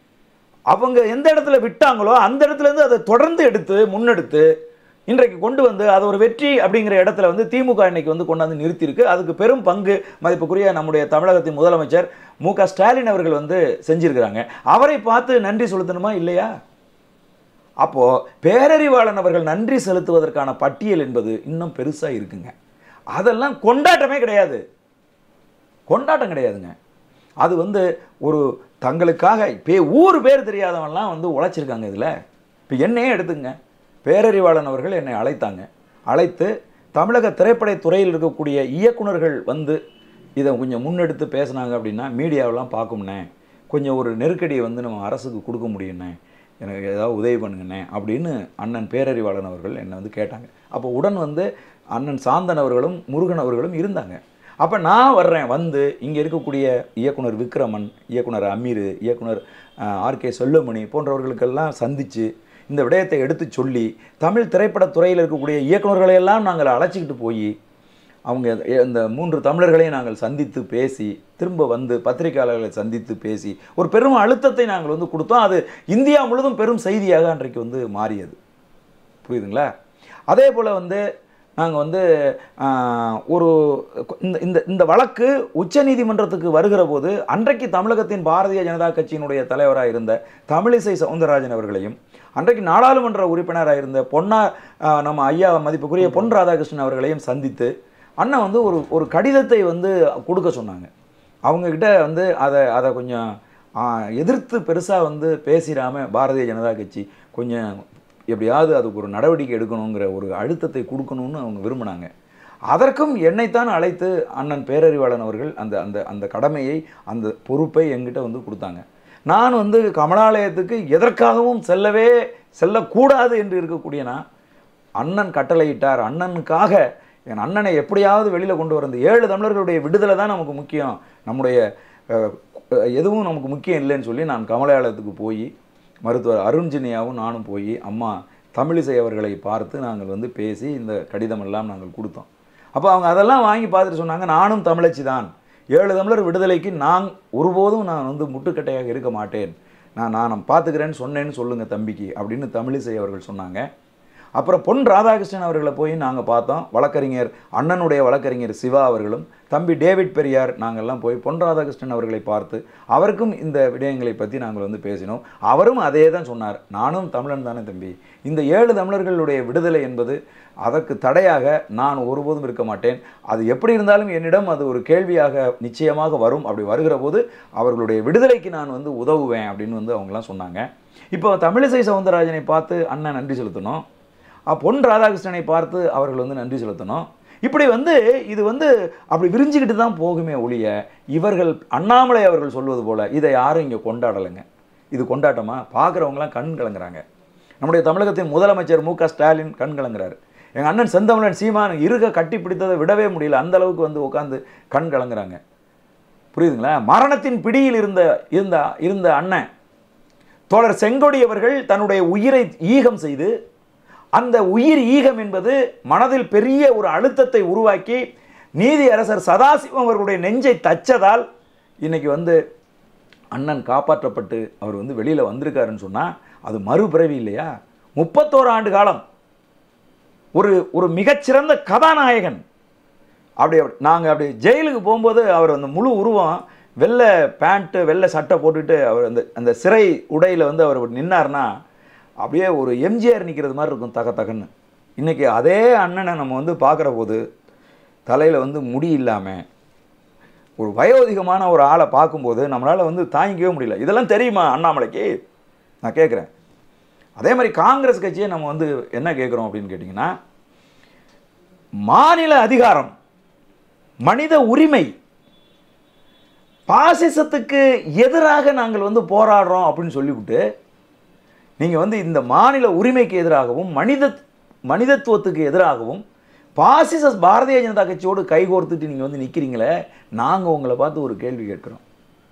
அவங்க எந்த இடத்துல விட்டாங்களோ அந்த இடத்துல இருந்து அதை தொடர்ந்து எடுத்து முன்னெடுத்து இன்றைக்கு கொண்டு வந்து அது ஒரு வெற்றி அப்படிங்கிற இடத்துல வந்து திமுக இன்னைக்கு வந்து கொண்டாந்து நிறுத்தியிருக்கு அதுக்கு பெரும் பங்கு மதிப்புக்குரிய நம்முடைய தமிழகத்தின் முதலமைச்சர் மு க ஸ்டாலின் அவர்கள் வந்து செஞ்சிருக்கிறாங்க அவரை பார்த்து நன்றி செலுத்தணுமா இல்லையா அப்போ பேரறிவாளன் அவர்கள் நன்றி செலுத்துவதற்கான பட்டியல் என்பது இன்னும் பெருசா இருக்குங்க அதெல்லாம் கொண்டாட்டமே கிடையாது கொண்டாட்டம் கிடையாதுங்க அது வந்து ஒரு தங்களுக்காக பே ஊர் பேர் தெரியாதவன்லாம் வந்து உழைச்சிருக்காங்க இதில் இப்போ என்னையே எடுத்துங்க பேரறிவாளன் அவர்கள் என்னை அழைத்தாங்க அழைத்து தமிழக திரைப்படத் துறையில் இருக்கக்கூடிய இயக்குனர்கள் வந்து இதை கொஞ்சம் முன்னெடுத்து பேசுனாங்க அப்படின்னா மீடியாவெல்லாம் பார்க்கும்னே கொஞ்சம் ஒரு நெருக்கடியை வந்து நம்ம அரசுக்கு கொடுக்க முடியும்னே எனக்கு ஏதாவது உதவி பண்ணுங்கண்ணே அப்படின்னு அண்ணன் பேரறிவாளன் அவர்கள் என்னை வந்து கேட்டாங்க அப்போ உடன் வந்து அண்ணன் சாந்தன் அவர்களும் முருகன் அவர்களும் இருந்தாங்க அப்போ நான் வர்றேன் வந்து இங்கே இருக்கக்கூடிய இயக்குனர் விக்ரமன் இயக்குனர் அமீர் இயக்குனர் ஆர்கே செல்லுமணி போன்றவர்களுக்கெல்லாம் சந்தித்து இந்த விடயத்தை எடுத்து சொல்லி தமிழ் திரைப்படத் துறையில் இருக்கக்கூடிய இயக்குனர்களை எல்லாம் நாங்கள் அழைச்சிக்கிட்டு போய் அவங்க இந்த மூன்று தமிழர்களையும் நாங்கள் சந்தித்து பேசி திரும்ப வந்து பத்திரிகையாளர்களை சந்தித்து பேசி ஒரு பெரும் அழுத்தத்தை நாங்கள் வந்து கொடுத்தோம் அது இந்தியா முழுதும் பெரும் செய்தியாக அன்றைக்கு வந்து மாறியது புரியுதுங்களா அதே போல் வந்து நாங்கள் வந்து ஆஹ், ஒரு இந்த இந்த இந்த வழக்கு உச்சநீதிமன்றத்துக்கு வருகிற போது அன்றைக்கு தமிழகத்தின் பாரதிய ஜனதா கட்சியினுடைய தலைவராக இருந்த தமிழிசை சவுந்தரராஜன் அவர்களையும் அன்றைக்கு நாடாளுமன்ற உறுப்பினராக இருந்த பொன்னா ஆஹ், நம்ம ஐயா மதிப்புக்குரிய பொன் ராதாகிருஷ்ணன் அவர்களையும் சந்தித்து அண்ணன் வந்து ஒரு ஒரு கடிதத்தை வந்து கொடுக்க சொன்னாங்க அவங்கக்கிட்ட வந்து அதை அதை கொஞ்சம் ஆஹ், எதிர்த்து பெருசாக வந்து பேசிடாமல் பாரதிய ஜனதா கட்சி கொஞ்சம் எப்படியாவது அதுக்கு ஒரு நடவடிக்கை எடுக்கணுங்கிற ஒரு அழுத்தத்தை கொடுக்கணும்னு அவங்க விரும்பினாங்க அதற்கும் என்னைத்தான் அழைத்து அண்ணன் பேரறிவாளன் அவர்கள் அந்த அந்த அந்த கடமையை அந்த பொறுப்பை என்கிட்ட வந்து கொடுத்தாங்க நான் வந்து கமலாலயத்துக்கு எதற்காகவும் செல்லவே செல்லக்கூடாது என்று இருக்கக்கூடிய நான் அண்ணன் கட்டளையிட்டார் அண்ணனுக்காக என் அண்ணனை எப்படியாவது வெளியில் கொண்டு வர இந்த ஏழு தமிழர்களுடைய விடுதலை தான் நமக்கு முக்கியம் நம்முடைய அஹ், எதுவும் நமக்கு முக்கியம் இல்லைன்னு சொல்லி நான் கமலாலயத்துக்கு போய் மருத்துவர் அருண்ஜினியாவும் நானும் போய் அம்மா தமிழிசை அவர்களை பார்த்து நாங்கள் வந்து பேசி இந்த கடிதம் எல்லாம் நாங்கள் கொடுத்தோம் அப்போ அவங்க அதெல்லாம் வாங்கி பார்த்துட்டு சொன்னாங்க நானும் தமிழச்சி தான் ஏழு தமிழர் விடுதலைக்கு நான் ஒருபோதும் நான் வந்து முட்டுக்கட்டையாக இருக்க மாட்டேன் நான் நான் பார்த்துக்கிறேன்னு சொன்னேன்னு சொல்லுங்கள் தம்பிக்கு அப்படின்னு தமிழிசை அவர்கள் சொன்னாங்க அப்புறம் பொன் ராதாகிருஷ்ணன் அவர்களை போய் நாங்கள் பார்த்தோம் வழக்கறிஞர் அண்ணனுடைய வழக்கறிஞர் சிவா அவர்களும் தம்பி டேவிட் பெரியார் நாங்கள்லாம் போய் பொன் ராதாகிருஷ்ணன் அவர்களை பார்த்து அவருக்கும் இந்த விடயங்களை பற்றி நாங்கள் வந்து பேசினோம் அவரும் அதே தான் சொன்னார் நானும் தமிழன் தானே தம்பி இந்த ஏழு தமிழர்களுடைய விடுதலை என்பது அதற்கு தடையாக நான் ஒருபோதும் இருக்க மாட்டேன் அது எப்படி இருந்தாலும் என்னிடம் அது ஒரு கேள்வியாக நிச்சயமாக வரும் அப்படி வருகிற போது அவர்களுடைய விடுதலைக்கு நான் வந்து உதவுவேன் அப்படின்னு வந்து அவங்களாம் சொன்னாங்க இப்போ தமிழிசை சவுந்தரராஜனை பார்த்து அண்ணன் நன்றி செலுத்தணும் அஹ் பொன் ராதாகிருஷ்ணனை பார்த்து அவர்கள் வந்து நன்றி செலுத்தணும் இப்படி வந்து இது வந்து அப்படி விரிஞ்சுக்கிட்டு தான் போகுமே ஒழிய இவர்கள் அண்ணாமலை அவர்கள் சொல்வது போல இதை யாரும் இங்கே கொண்டாடலைங்க இது கொண்டாட்டமா பார்க்குறவங்களாம் கண் கலங்குறாங்க நம்முடைய தமிழகத்தின் முதலமைச்சர் மு க ஸ்டாலின் கண் கலங்குறாரு எங்கள் அண்ணன் செந்தமிழன் சீமான் இருக கட்டி பிடித்ததை விடவே முடியல அந்த அளவுக்கு வந்து உட்காந்து கண் கலங்குறாங்க புரியுதுங்களா மரணத்தின் பிடியில் இருந்த இருந்த இருந்த அண்ணன் தோழர் செங்கொடி அவர்கள் தன்னுடைய உயிரை ஈகம் செய்து அந்த உயிர் ஈகம் என்பது மனதில் பெரிய ஒரு அழுத்தத்தை உருவாக்கி நீதி அரசர் சதாசிவம் அவர்களுடைய நெஞ்சை தச்சதால் இன்னைக்கு வந்து அண்ணன் காப்பாற்றப்பட்டு அவர் வந்து வெளியில் வந்திருக்காருன்னு சொன்னால் அது மறுபிறவி இல்லையா முப்பத்தோரு ஆண்டு காலம் ஒரு ஒரு மிகச்சிறந்த கதாநாயகன் அப்படி நாங்கள் அப்படி ஜெயிலுக்கு போகும்போது அவர் அந்த முழு உருவம் வெள்ளை பேண்ட்டு வெள்ளை சட்டை போட்டுட்டு அவர் அந்த அந்த சிறை உடையில் வந்து அவர் நின்னார்னா அப்படியே ஒரு எம்ஜிஆர் நிற்கிறது மாதிரி இருக்கும் தக தகன்னு இன்றைக்கி அதே அண்ணனை நம்ம வந்து பார்க்குற போது தலையில் வந்து முடி இல்லாமல் ஒரு வயோதிகமான ஒரு ஆளை பார்க்கும்போது நம்மளால் வந்து தாங்கிக்கவே முடியல இதெல்லாம் தெரியுமா அண்ணாமலைக்கு நான் கேட்குறேன் அதே மாதிரி காங்கிரஸ் கட்சியை நம்ம வந்து என்ன கேட்குறோம் அப்படின்னு கேட்டிங்கன்னா மாநில அதிகாரம் மனித உரிமை பாசிசத்துக்கு எதிராக நாங்கள் வந்து போராடுறோம் அப்படின்னு சொல்லிவிட்டு நீங்கள் வந்து இந்த மாநில உரிமைக்கு எதிராகவும் மனித மனிதத்துவத்துக்கு எதிராகவும் பாசிச பாரதிய ஜனதா கட்சியோடு கைகோர்த்துட்டு நீங்கள் வந்து நிற்கிறீங்களே நாங்கள் உங்களை பார்த்து ஒரு கேள்வி கேட்குறோம்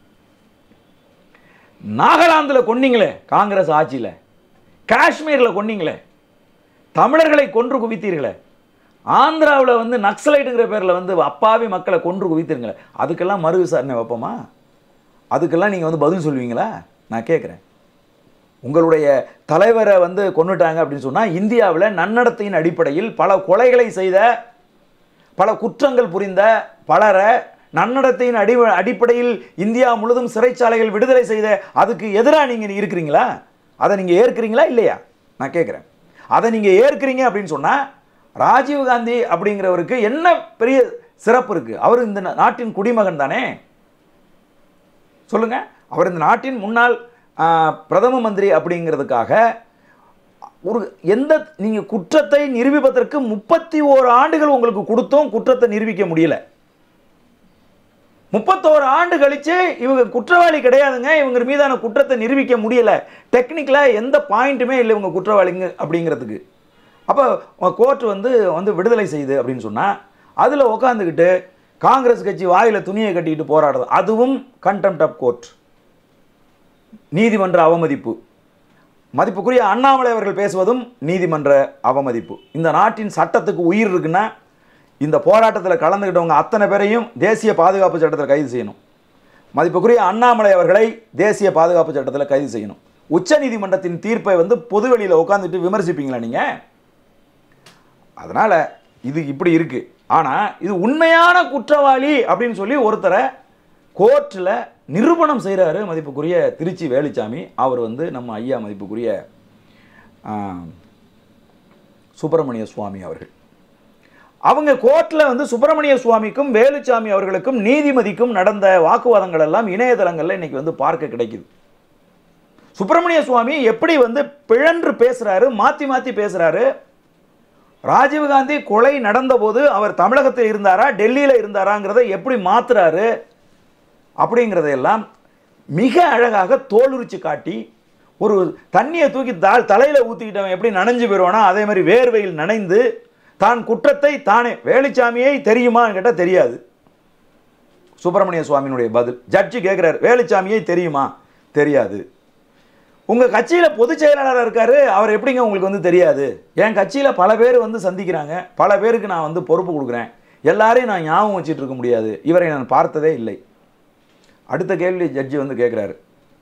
நாகாலாந்தில் கொன்னீங்களே காங்கிரஸ் ஆட்சியில் காஷ்மீரில் கொன்னீங்களே தமிழர்களை கொன்று குவித்தீர்களே ஆந்திராவில் வந்து நக்சலைட்டுங்கிற பேரில் வந்து அப்பாவி மக்களை கொன்று குவித்துருங்களே அதுக்கெல்லாம் மறு விசாரணை வைப்போமா அதுக்கெல்லாம் நீங்கள் வந்து பதில் சொல்லுவீங்களா நான் கேட்குறேன் உங்களுடைய தலைவரை வந்து கொன்னுட்டாங்க அப்படின்னு சொன்னால் இந்தியாவில் நன்னடத்தையின் அடிப்படையில் பல கொலைகளை செய்த பல குற்றங்கள் புரிந்த பலரை நன்னடத்தையின் அடி அடிப்படையில் இந்தியா முழுதும் சிறைச்சாலைகள் விடுதலை செய்த அதுக்கு எதிராக நீங்கள் இருக்கிறீங்களா அதை நீங்கள் ஏற்கிறீங்களா இல்லையா நான் கேட்குறேன் அதை நீங்கள் ஏற்கிறீங்க அப்படின்னு சொன்னால் ராஜீவ்காந்தி அப்படிங்கிறவருக்கு என்ன பெரிய சிறப்பு இருக்குது அவர் இந்த நாட்டின் குடிமகன் தானே சொல்லுங்க அவர் இந்த நாட்டின் முன்னாள் ஆ, பிரதம மந்திரி அப்படிங்கிறதுக்காக ஒரு எந்த நீங்கள் குற்றத்தை நிரூபிப்பதற்கு முப்பத்தி ஓரு ஆண்டுகள் உங்களுக்கு கொடுத்தும் குற்றத்தை நிரூபிக்க முடியல முப்பத்தோரு ஆண்டு கழிச்சு இவங்க குற்றவாளி கிடையாதுங்க இவங்க மீதான குற்றத்தை நிரூபிக்க முடியல டெக்னிக்கலாக எந்த பாயிண்ட்டுமே இல்லை இவங்க குற்றவாளிங்க அப்படிங்கிறதுக்கு அப்போ கோர்ட் வந்து வந்து விடுதலை செய்யுது அப்படின்னு சொன்னால் அதில் உட்காந்துக்கிட்டு காங்கிரஸ் கட்சி வாயில் துணியை கட்டிக்கிட்டு போராடுறது அதுவும் கண்டெம்ட் ஆஃப் கோர்ட் நீதிமன்ற அவமதிப்பு மதிப்புக்குரிய அண்ணாமலை அவர்கள் பேசுவதும் நீதிமன்ற அவமதிப்பு இந்த நாட்டின் சட்டத்துக்கு உயிர் இருக்குன்னா இந்த போராட்டத்தில் கலந்துக்கிட்டவங்க அத்தனை பேரையும் தேசிய பாதுகாப்பு சட்டத்தில் கைது செய்யணும் மதிப்புக்குரிய அண்ணாமலை அவர்களை தேசிய பாதுகாப்பு சட்டத்தில் கைது செய்யணும் உச்ச நீதிமன்றத்தின் தீர்ப்பை வந்து பொதுவெளியில் உட்காந்துட்டு விமர்சிப்பீங்களா நீங்கள் அதனால் இது இப்படி இருக்குது ஆனால் இது உண்மையான குற்றவாளி அப்படின்னு சொல்லி ஒருத்தரை கோர்ட்டில் நிரூபணம் செய்கிறாரு மதிப்புக்குரிய திருச்சி வேலுச்சாமி அவர் வந்து நம்ம ஐயா மதிப்புக்குரிய ஆ, சுப்பிரமணிய சுவாமி அவர்கள் அவங்க கோர்ட்டில் வந்து சுப்பிரமணிய சுவாமிக்கும் வேலுச்சாமி அவர்களுக்கும் நீதிமதிக்கும் நடந்த வாக்குவாதங்கள் எல்லாம் இணையதளங்களில் இன்னைக்கு வந்து பார்க்க கிடைக்குது சுப்பிரமணிய சுவாமி எப்படி வந்து பிழன்று பேசுறாரு மாற்றி மாற்றி பேசுறாரு ராஜீவ்காந்தி கொலை நடந்தபோது அவர் தமிழகத்தில் இருந்தாரா டெல்லியில் இருந்தாராங்கிறத எப்படி மாத்துறாரு அப்படிங்கிறதையெல்லாம் மிக அழகாக தோலுரிச்சு காட்டி ஒரு தண்ணியை தூக்கி தாள் தலையில் ஊற்றிக்கிட்டவன் எப்படி நனைஞ்சு போயிடுவானோ அதே மாதிரி வேர்வையில் நனைந்து தான் குற்றத்தை தானே வேலுச்சாமியை தெரியுமான்னு கேட்டால் தெரியாது சுப்பிரமணிய சுவாமியினுடைய பதில் ஜட்ஜி கேட்குறாரு வேலுச்சாமியை தெரியுமா தெரியாது உங்கள் கட்சியில் பொதுச் செயலாளராக இருக்காரு அவர் எப்படிங்க உங்களுக்கு வந்து தெரியாது என் கட்சியில் பல பேர் வந்து சந்திக்கிறாங்க பல பேருக்கு நான் வந்து பொறுப்பு கொடுக்குறேன் எல்லாரையும் நான் ஞாபகம் வச்சுட்டு இருக்க முடியாது இவரை நான் பார்த்ததே இல்லை அடுத்த கேள்வி ஜட்ஜி வந்து கேட்குறாரு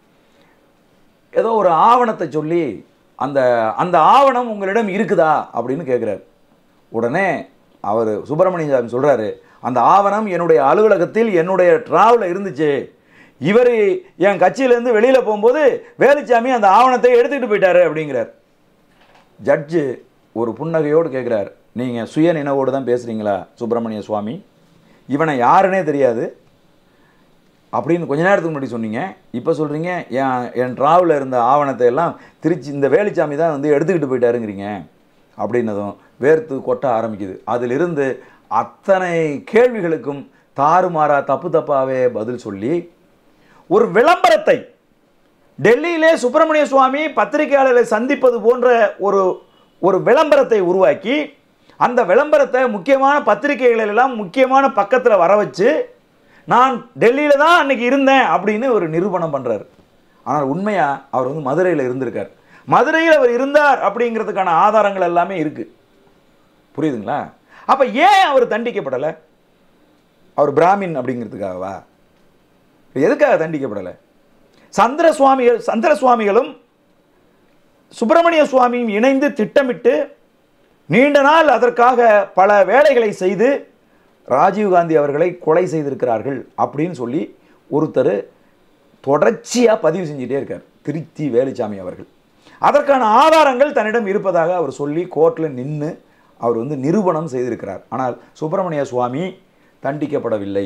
ஏதோ ஒரு ஆவணத்தை சொல்லி அந்த அந்த ஆவணம் உங்களிடம் இருக்குதா அப்படின்னு கேட்குறாரு உடனே அவர் சுப்பிரமணிய சாமி சொல்கிறாரு அந்த ஆவணம் என்னுடைய அலுவலகத்தில் என்னுடைய டிராவலில் இருந்துச்சு இவர் என் கட்சியிலேருந்து வெளியில் போகும்போது வேலுச்சாமி அந்த ஆவணத்தை எடுத்துக்கிட்டு போயிட்டாரு அப்படிங்கிறார் ஜட்ஜு ஒரு புன்னகையோடு கேட்குறார் நீங்கள் சுய நினைவோடு தான் பேசுகிறீங்களா சுப்பிரமணிய சுவாமி இவனை யாருன்னே தெரியாது அப்படின்னு கொஞ்ச நேரத்துக்கு முன்னாடி சொன்னீங்க இப்போ சொல்கிறீங்க என் என் டிராவலில் இருந்த ஆவணத்தை எல்லாம் திருச்சி இந்த வேலுச்சாமி தான் வந்து எடுத்துக்கிட்டு போயிட்டாருங்கிறீங்க அப்படின்னதும் வேர்த்து கொட்ட ஆரம்பிக்குது அதிலிருந்து அத்தனை கேள்விகளுக்கும் தாறுமாறா தப்பு தப்பாகவே பதில் சொல்லி ஒரு விளம்பரத்தை டெல்லியிலே சுப்பிரமணிய சுவாமி பத்திரிகையாளர்களை சந்திப்பது போன்ற ஒரு ஒரு விளம்பரத்தை உருவாக்கி அந்த விளம்பரத்தை முக்கியமான பத்திரிகைகள் எல்லாம் முக்கியமான பக்கத்தில் வர வச்சு நான் டெல்லியில் தான் அன்னைக்கு இருந்தேன் அப்படின்னு ஒரு நிரூபணம் பண்ணுறாரு ஆனால் உண்மையாக அவர் வந்து மதுரையில் இருந்திருக்கார் மதுரையில் அவர் இருந்தார் அப்படிங்கிறதுக்கான ஆதாரங்கள் எல்லாமே இருக்குது புரியுதுங்களா அப்போ ஏன் அவர் தண்டிக்கப்படலை அவர் பிராமின் அப்படிங்கிறதுக்காகவா எதுக்காக தண்டிக்கப்படலை சந்திர சுவாமிகள் சந்திர சுவாமிகளும் சுப்பிரமணிய சுவாமியும் இணைந்து திட்டமிட்டு நீண்ட நாள் அதற்காக பல வேலைகளை செய்து ராஜீவ்காந்தி அவர்களை கொலை செய்திருக்கிறார்கள் அப்படின்னு சொல்லி ஒருத்தர் தொடர்ச்சியாக பதிவு செஞ்சுட்டே இருக்கார் திருச்சி வேலுச்சாமி அவர்கள் அதற்கான ஆதாரங்கள் தன்னிடம் இருப்பதாக அவர் சொல்லி கோர்ட்டில் நின்று அவர் வந்து நிரூபணம் செய்திருக்கிறார் ஆனால் சுப்பிரமணிய சுவாமி தண்டிக்கப்படவில்லை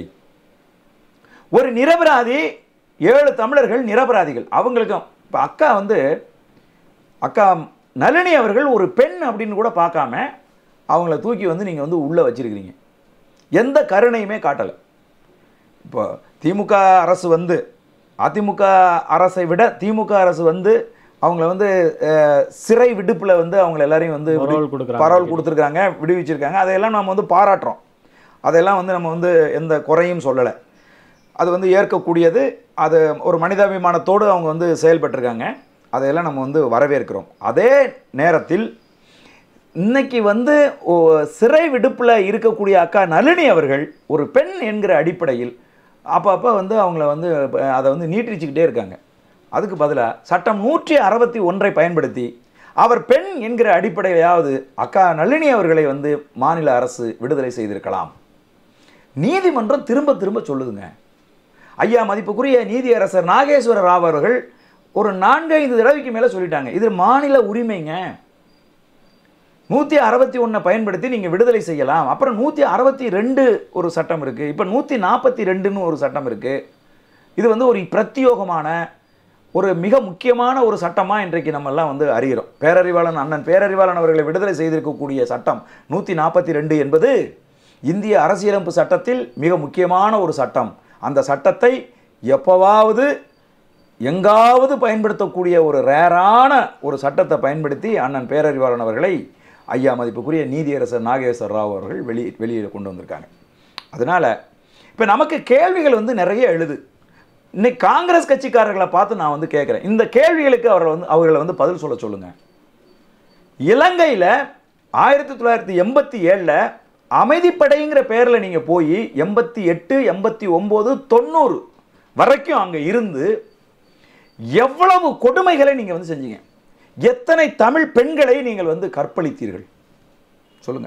ஒரு நிரபராதி ஏழு தமிழர்கள் நிரபராதிகள் அவங்களுக்கும் இப்போ அக்கா வந்து அக்கா நளினி அவர்கள் ஒரு பெண் அப்படின்னு கூட பார்க்காம அவங்கள தூக்கி வந்து நீங்கள் வந்து உள்ளே வச்சிருக்கிறீங்க எந்த கருணையுமே காட்டலை இப்போ திமுக அரசு வந்து அதிமுக அரசை விட திமுக அரசு வந்து அவங்கள வந்து அஹ், சிறை விடுப்பில் வந்து அவங்கள எல்லாரையும் வந்து விடு- பரோல் கொடுக்குறாங்க. பரோல் கொடுத்துருக்காங்க விடுவிச்சிருக்காங்க அதையெல்லாம் நம்ம வந்து பாராட்டுறோம் அதெல்லாம் வந்து நம்ம வந்து எந்த குறையும் சொல்லலை அது வந்து ஏற்கக்கூடியது அது ஒரு மனிதாபிமானத்தோடு அவங்க வந்து செயல்பட்டிருக்காங்க அதையெல்லாம் நம்ம வந்து வரவேற்கிறோம் அதே நேரத்தில் இன்னைக்கு வந்து ஓ- சிறை விடுப்பில் இருக்கக்கூடிய அக்கா நளினி அவர்கள் ஒரு பெண் என்கிற அடிப்படையில் அப்பப்போ வந்து அவங்கள வந்து ப- அதை வந்து நீட்டிச்சுக்கிட்டே இருக்காங்க அதுக்கு பதிலாக சட்டம் நூற்றி அறுபத்தி ஒன்றை பயன்படுத்தி அவர் பெண் என்கிற அடிப்படையிலாவது அக்கா நளினி அவர்களை வந்து மாநில அரசு விடுதலை செய்திருக்கலாம் நீதிமன்றம் திரும்ப திரும்ப சொல்லுதுங்க ஐயா மதிப்புக்குரிய நீதியரசர் நாகேஸ்வர ராவ் அவர்கள் ஒரு நான்கைந்து தடவைக்கு மேலே சொல்லிட்டாங்க இது மாநில உரிமைங்க நூற்றி அறுபத்தி ஒன்றை பயன்படுத்தி நீங்கள் விடுதலை செய்யலாம் அப்புறம் நூற்றி அறுபத்தி ரெண்டு ஒரு சட்டம் இருக்குது இப்போ நூற்றி நாற்பத்தி ரெண்டுன்னு ஒரு சட்டம் இருக்குது இது வந்து ஒரு பிரத்யோகமான ஒரு மிக முக்கியமான ஒரு சட்டமாக இன்றைக்கு நம்ம எல்லாம் வந்து அறிகிறோம் பேரறிவாளன் அண்ணன் பேரறிவாளன் அவர்களை விடுதலை செய்திருக்கக்கூடிய சட்டம் நூற்றி நாற்பத்தி ரெண்டு என்பது இந்திய அரசியலமைப்பு சட்டத்தில் மிக முக்கியமான ஒரு சட்டம் அந்த சட்டத்தை எப்போவாவது எங்காவது பயன்படுத்தக்கூடிய ஒரு ரேரான ஒரு சட்டத்தை பயன்படுத்தி அண்ணன் பேரறிவாளன் அவர்களை ஐயா மதிப்புக்குரிய நீதியரசர் நாகேஸ்வர ராவ் அவர்கள் வெளி வெளியில் கொண்டு வந்திருக்காங்க அதனால் இப்போ நமக்கு கேள்விகள் வந்து நிறைய எழுது இன்னைக்கு காங்கிரஸ் கட்சிக்காரர்களை பார்த்து நான் வந்து கேட்குறேன் இந்த கேள்விகளுக்கு அவர்களை வந்து அவர்களை வந்து பதில் சொல்ல சொல்லுங்கள் இலங்கையில் ஆயிரத்தி தொள்ளாயிரத்தி எண்பத்தி ஏழில் அமைதிப்படைங்கிற பேரில் நீங்கள் போய் எண்பத்தி எட்டு எண்பத்தி ஒம்பது தொண்ணூறு வரைக்கும் அங்கே இருந்து எவ்வளவு கொடுமைகளை நீங்கள் வந்து செஞ்சீங்க எத்தனை தமிழ் பெண்களை நீங்கள் வந்து கற்பழித்தீர்கள் சொல்லுங்க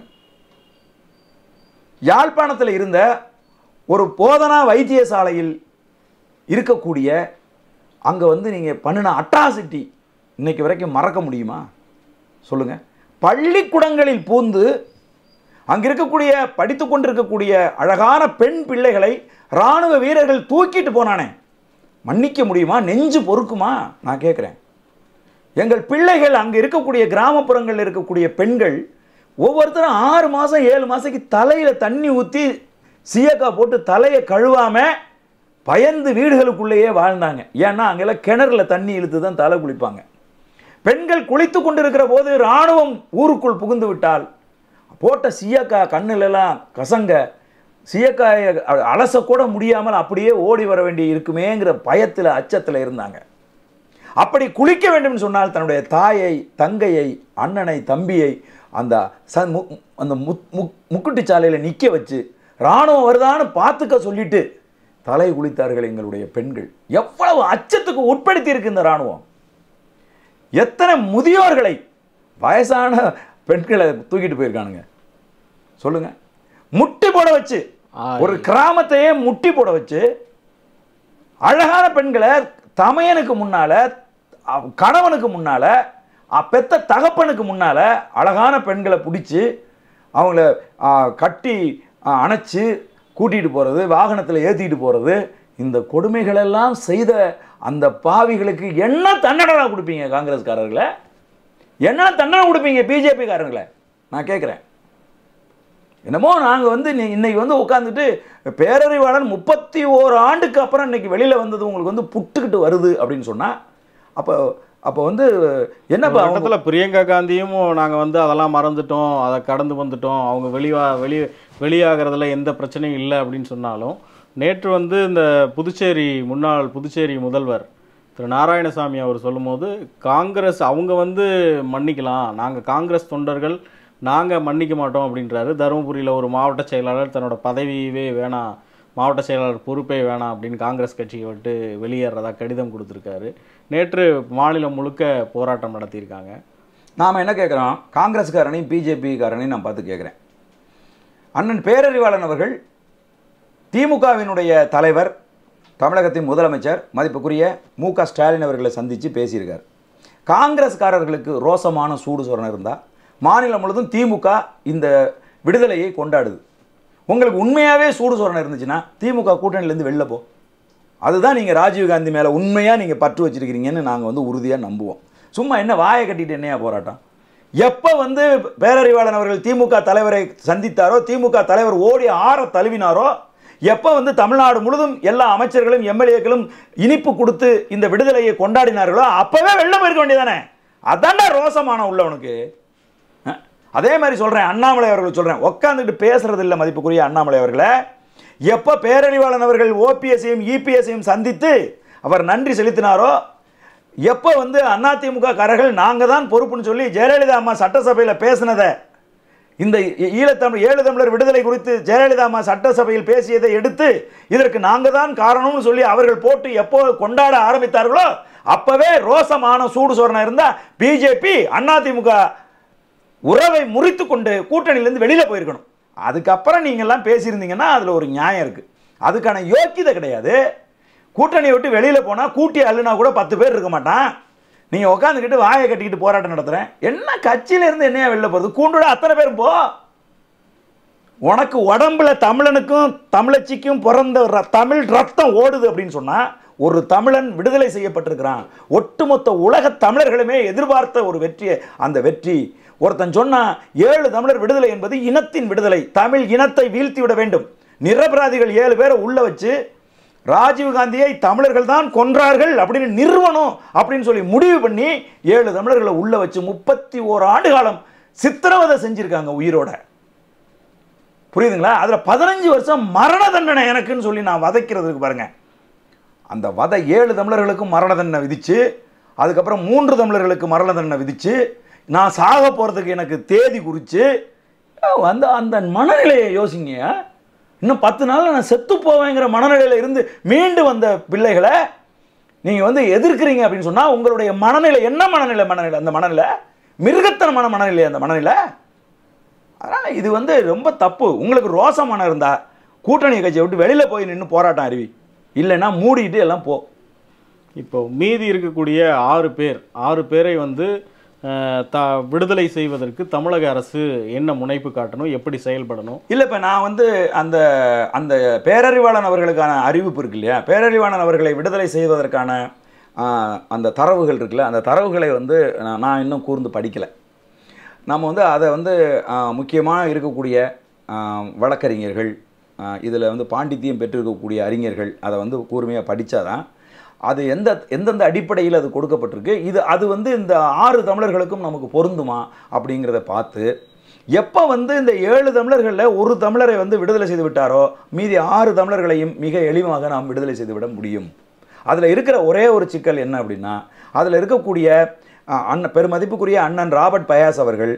யாழ்ப்பாணத்தில் இருந்த ஒரு போதனா வைத்தியசாலையில் இருக்கக்கூடிய அங்கே வந்து நீங்கள் பண்ணின அட்ராசிட்டி இன்னைக்கு வரைக்கும் மறக்க முடியுமா சொல்லுங்க பள்ளிக்கூடங்களில் பூந்து அங்க இருக்கக்கூடிய படித்து கொண்டிருக்கக்கூடிய அழகான பெண் பிள்ளைகளை ராணுவ வீரர்கள் தூக்கிட்டு போனானே மன்னிக்க முடியுமா நெஞ்சு பொறுக்குமா நான் கேட்குறேன் எங்கள் பிள்ளைகள் அங்கே இருக்கக்கூடிய கிராமப்புறங்களில் இருக்கக்கூடிய பெண்கள் ஒவ்வொருத்தரும் ஆறு மாதம் ஏழு மாதத்துக்கு தலையில் தண்ணி ஊற்றி சீயக்கா போட்டு தலையை கழுவாம பயந்து வீடுகளுக்குள்ளேயே வாழ்ந்தாங்க ஏன்னா அங்கெல்லாம் கிணறுல தண்ணி இழுத்து தான் தலை குளிப்பாங்க பெண்கள் குளித்து கொண்டிருக்கிற போது இராணுவம் ஊருக்குள் புகுந்து விட்டால் போட்ட சீயக்கா கண்ணுலெல்லாம் கசங்க சீயக்காயை அ- அலசக்கூட முடியாமல் அப்படியே ஓடி வர வேண்டி இருக்குமேங்கிற பயத்தில் அச்சத்தில் இருந்தாங்க அப்படி குளிக்க வேண்டும் சொன்னால் தன்னுடைய தாயை தங்கையை அண்ணனை தம்பியை அந்த ச மு- அந்த முக் முக் முக்குட்டு சாலையில் நிற்க வச்சு இராணுவம் வருதான்னு பார்த்துக்க சொல்லிட்டு தலை குளித்தார்கள் எங்களுடைய பெண்கள் எவ்வளவு அச்சத்துக்கு உட்படுத்தி இருக்கு இந்த இராணுவம் எத்தனை முதியோர்களை வயசான பெண்களை தூக்கிட்டு போயிருக்கானுங்க சொல்லுங்க முட்டி போட வச்சு ஆ, ஒரு கிராமத்தையே முட்டி போட வச்சு அழகான பெண்களை தமையனுக்கு முன்னால அவ- கணவனுக்கு முன்னால அ, பெத்த தகப்பனுக்கு முன்னால அழகான பெண்களை பிடிச்சி அவங்கள ஆ, கட்டி ஆ, அணைச்சு கூட்டிட்டு போறது வாகனத்தில் ஏத்திட்டு போறது இந்த கொடுமைகளெல்லாம் செய்த அந்த பாவிகளுக்கு என்ன தண்டனை கொடுப்பீங்க காங்கிரஸ்காரர்களை என்ன தண்டனை கொடுப்பீங்க பிஜேபி காரங்களை நான் கேட்குறேன் என்னமோ நாங்கள் வந்து நீ- இன்னைக்கு வந்து உட்காந்துட்டு பேரறிவாளன் முப்பத்தி ஓரு ஆண்டுக்கு அப்புறம் இன்னைக்கு வெளியில் வந்தது உங்களுக்கு வந்து புட்டுக்கிட்டு வருது அப்படின்னு சொன்னால் அப்போ அப்போ வந்து என்னப்பா அவங்க கட்டத்தில் பிரியங்கா காந்தியும் நாங்கள் வந்து அதெல்லாம் மறந்துட்டோம் அதை கடந்து வந்துட்டோம் அவங்க வெளிவா வெளி வெளியாகிறதுல எந்த பிரச்சனையும் இல்லை அப்படின்னு சொன்னாலும் நேற்று வந்து இந்த புதுச்சேரி முன்னாள் புதுச்சேரி முதல்வர் திரு நாராயணசாமி அவர் சொல்லும்போது காங்கிரஸ் அவங்க வந்து மன்னிக்கலாம் நாங்கள் காங்கிரஸ் தொண்டர்கள் நாங்கள் மன்னிக்க மாட்டோம் அப்படின்றாரு தருமபுரியில் ஒரு மாவட்ட செயலாளர் தன்னோட பதவியவே வேணாம் மாவட்ட செயலாளர் பொறுப்பே வேணாம் அப்படின்னு காங்கிரஸ் கட்சியை விட்டு வெளியேறதா கடிதம் கொடுத்துருக்காரு நேற்று மாநிலம் முழுக்க போராட்டம் நடத்தியிருக்காங்க நாம் என்ன கேட்குறோம் காங்கிரஸ்காரனையும் பிஜேபிக்காரனையும் நான் பார்த்து கேட்குறேன் அண்ணன் பேரறிவாளன் அவர்கள் திமுகவினுடைய தலைவர் தமிழகத்தின் முதலமைச்சர் மதிப்புக்குரிய மு க ஸ்டாலின் அவர்களை சந்தித்து பேசியிருக்கார் காங்கிரஸ்காரர்களுக்கு ரோசமான சூடு சொரணம் இருந்தால் மாநிலம் முழுவதும் திமுக இந்த விடுதலையை கொண்டாடுது உங்களுக்கு உண்மையாகவே சூடு சொரணம் இருந்துச்சுன்னா திமுக கூட்டணியிலேருந்து வெளில போ அதுதான் நீங்கள் ராஜீவ்காந்தி மேலே உண்மையாக நீங்கள் பற்று வச்சிருக்கிறீங்கன்னு நாங்கள் வந்து உறுதியாக நம்புவோம் சும்மா என்ன வாயை கட்டிட்டு என்னையா போராட்டம் எப்போ வந்து பேரறிவாளன் அவர்கள் திமுக தலைவரை சந்தித்தாரோ திமுக தலைவர் ஓடி ஆற தழுவினாரோ எப்போ வந்து தமிழ்நாடு முழுதும் எல்லா அமைச்சர்களும் எம்எல்ஏக்களும் இனிப்பு கொடுத்து இந்த விடுதலையை கொண்டாடினார்களோ அப்போவே வெளில போயிருக்க வேண்டியதானே அதான்டா ரோசமான உள்ளவனுக்கு அஹ், அதே மாதிரி சொல்கிறேன் அண்ணாமலை அவர்கள் சொல்கிறேன் உட்காந்துட்டு பேசுறது இல்லை மதிப்புக்குரிய அண்ணாமலை அவர்களை எப்போ பேரறிவாளன் அவர்கள் ஓபிஎஸ்ஸையும் இபிஎஸ்ஸையும் சந்தித்து அவர் நன்றி செலுத்தினாரோ எப்போ வந்து அதிமுக காரர்கள் நாங்கள் தான் பொறுப்புன்னு சொல்லி ஜெயலலிதா அம்மா சட்டசபையில் பேசினதை இந்த ஈ- ஈழத்தமிழ் ஏழு தமிழர் விடுதலை குறித்து ஜெயலலிதா அம்மா சட்டசபையில் பேசியதை எடுத்து இதற்கு நாங்கள் தான் காரணம்னு சொல்லி அவர்கள் போட்டு எப்போ கொண்டாட ஆரம்பித்தார்களோ அப்பவே ரோசமான சூடு சோரணம் இருந்தா பிஜேபி அதிமுக உறவை முறித்து கொண்டு கூட்டணியிலேருந்து வெளியில போயிருக்கணும் அதுக்கப்புறம் நீங்கள்லாம் பேசியிருந்தீங்கன்னா அதில் ஒரு நியாயம் இருக்கு அதுக்கான யோக்கியதை கிடையாது கூட்டணியை விட்டு வெளியில போனா கூட்டி அள்ளுனா கூட பத்து பேர் இருக்க மாட்டான் நீங்க உட்காந்துக்கிட்டு வாயை கட்டிக்கிட்டு போராட்டம் நடத்துறேன் என்ன கட்சியில இருந்து என்னையா வெளில போறது கூண்டோட அத்தனை பேரும் போ உனக்கு உடம்புல தமிழனுக்கும் தமிழச்சிக்கும் பிறந்த ர- தமிழ் ரத்தம் ஓடுது அப்படின்னு சொன்னா ஒரு தமிழன் விடுதலை செய்யப்பட்டிருக்கிறான் ஒட்டுமொத்த உலக தமிழர்களுமே எதிர்பார்த்த ஒரு வெற்றி அந்த வெற்றி ஒருத்தன் சொன்னா ஏழு தமிழர் விடுதலை என்பது இனத்தின் விடுதலை தமிழ் இனத்தை வீழ்த்தி விட வேண்டும் நிரபராதிகள் ஏழு பேரை உள்ள வச்சு ராஜீவ்காந்தியை தமிழர்கள் தான் கொன்றார்கள் அப்படின்னு நிறுவனம் அப்படின்னு சொல்லி முடிவு பண்ணி ஏழு தமிழர்களை உள்ள வச்சு முப்பத்தி ஓரு ஆண்டு காலம் சித்திரவதை செஞ்சிருக்காங்க உயிரோட புரியுதுங்களா அதில் பதினஞ்சு வருஷம் மரண தண்டனை எனக்குன்னு சொல்லி நான் வதைக்கிறதுக்கு பாருங்க அந்த வதை ஏழு தமிழர்களுக்கும் மரண தண்டனை விதிச்சு அதுக்கப்புறம் மூன்று தமிழர்களுக்கு மரண தண்டனை விதிச்சு நான் சாக போகிறதுக்கு எனக்கு தேதி குறித்து வந்து அந்த மனநிலையை யோசிங்க இன்னும் பத்து நாள்ல நான் செத்து போவேங்கிற மனநிலையில் இருந்து மீண்டு வந்த பிள்ளைகளை நீங்கள் வந்து எதிர்க்கிறீங்க அப்படின்னு சொன்னால் உங்களுடைய மனநிலை என்ன மனநிலை மனநிலை அந்த மனநிலை மிருகத்தனமான மனநிலை அந்த மனநிலை அதனால் இது வந்து ரொம்ப தப்பு உங்களுக்கு ரோசமான இருந்தா கூட்டணி கட்சியை விட்டு வெளியில் போய் நின்று போராட்டம் அறிவி இல்லைன்னா மூடிட்டு எல்லாம் போ இப்போ மீதி இருக்கக்கூடிய ஆறு பேர் ஆறு பேரை வந்து அஹ், த விடுதலை செய்வதற்கு தமிழக அரசு என்ன முனைப்பு காட்டணும் எப்படி செயல்படணும் இல்லை இப்போ நான் வந்து அந்த அந்த பேரறிவாளன் அவர்களுக்கான அறிவிப்பு இருக்கு இல்லையா பேரறிவாளன் அவர்களை விடுதலை செய்வதற்கான ஆ, அந்த தரவுகள் இருக்குல்ல அந்த தரவுகளை வந்து நான் நான் இன்னும் கூர்ந்து படிக்கலை நம்ம வந்து அதை வந்து முக்கியமாக இருக்கக்கூடிய ஆ, வழக்கறிஞர்கள் இதில் வந்து பாண்டித்தியம் பெற்றிருக்கக்கூடிய அறிஞர்கள் அதை வந்து கூர்மையாக படித்தாதான் அது எந்த எந்தெந்த அடிப்படையில் அது கொடுக்கப்பட்டிருக்கு இது அது வந்து இந்த ஆறு தமிழர்களுக்கும் நமக்கு பொருந்துமா அப்படிங்கிறத பார்த்து எப்போ வந்து இந்த ஏழு தமிழர்களில் ஒரு தமிழரை வந்து விடுதலை செய்து விட்டாரோ மீதி ஆறு தமிழர்களையும் மிக எளிமையாக நாம் விடுதலை செய்து விட முடியும் அதில் இருக்கிற ஒரே ஒரு சிக்கல் என்ன அப்படின்னா அதில் இருக்கக்கூடிய அஹ், அண்ணன் பெருமதிப்புக்குரிய அண்ணன் ராபர்ட் பயாஸ் அவர்கள்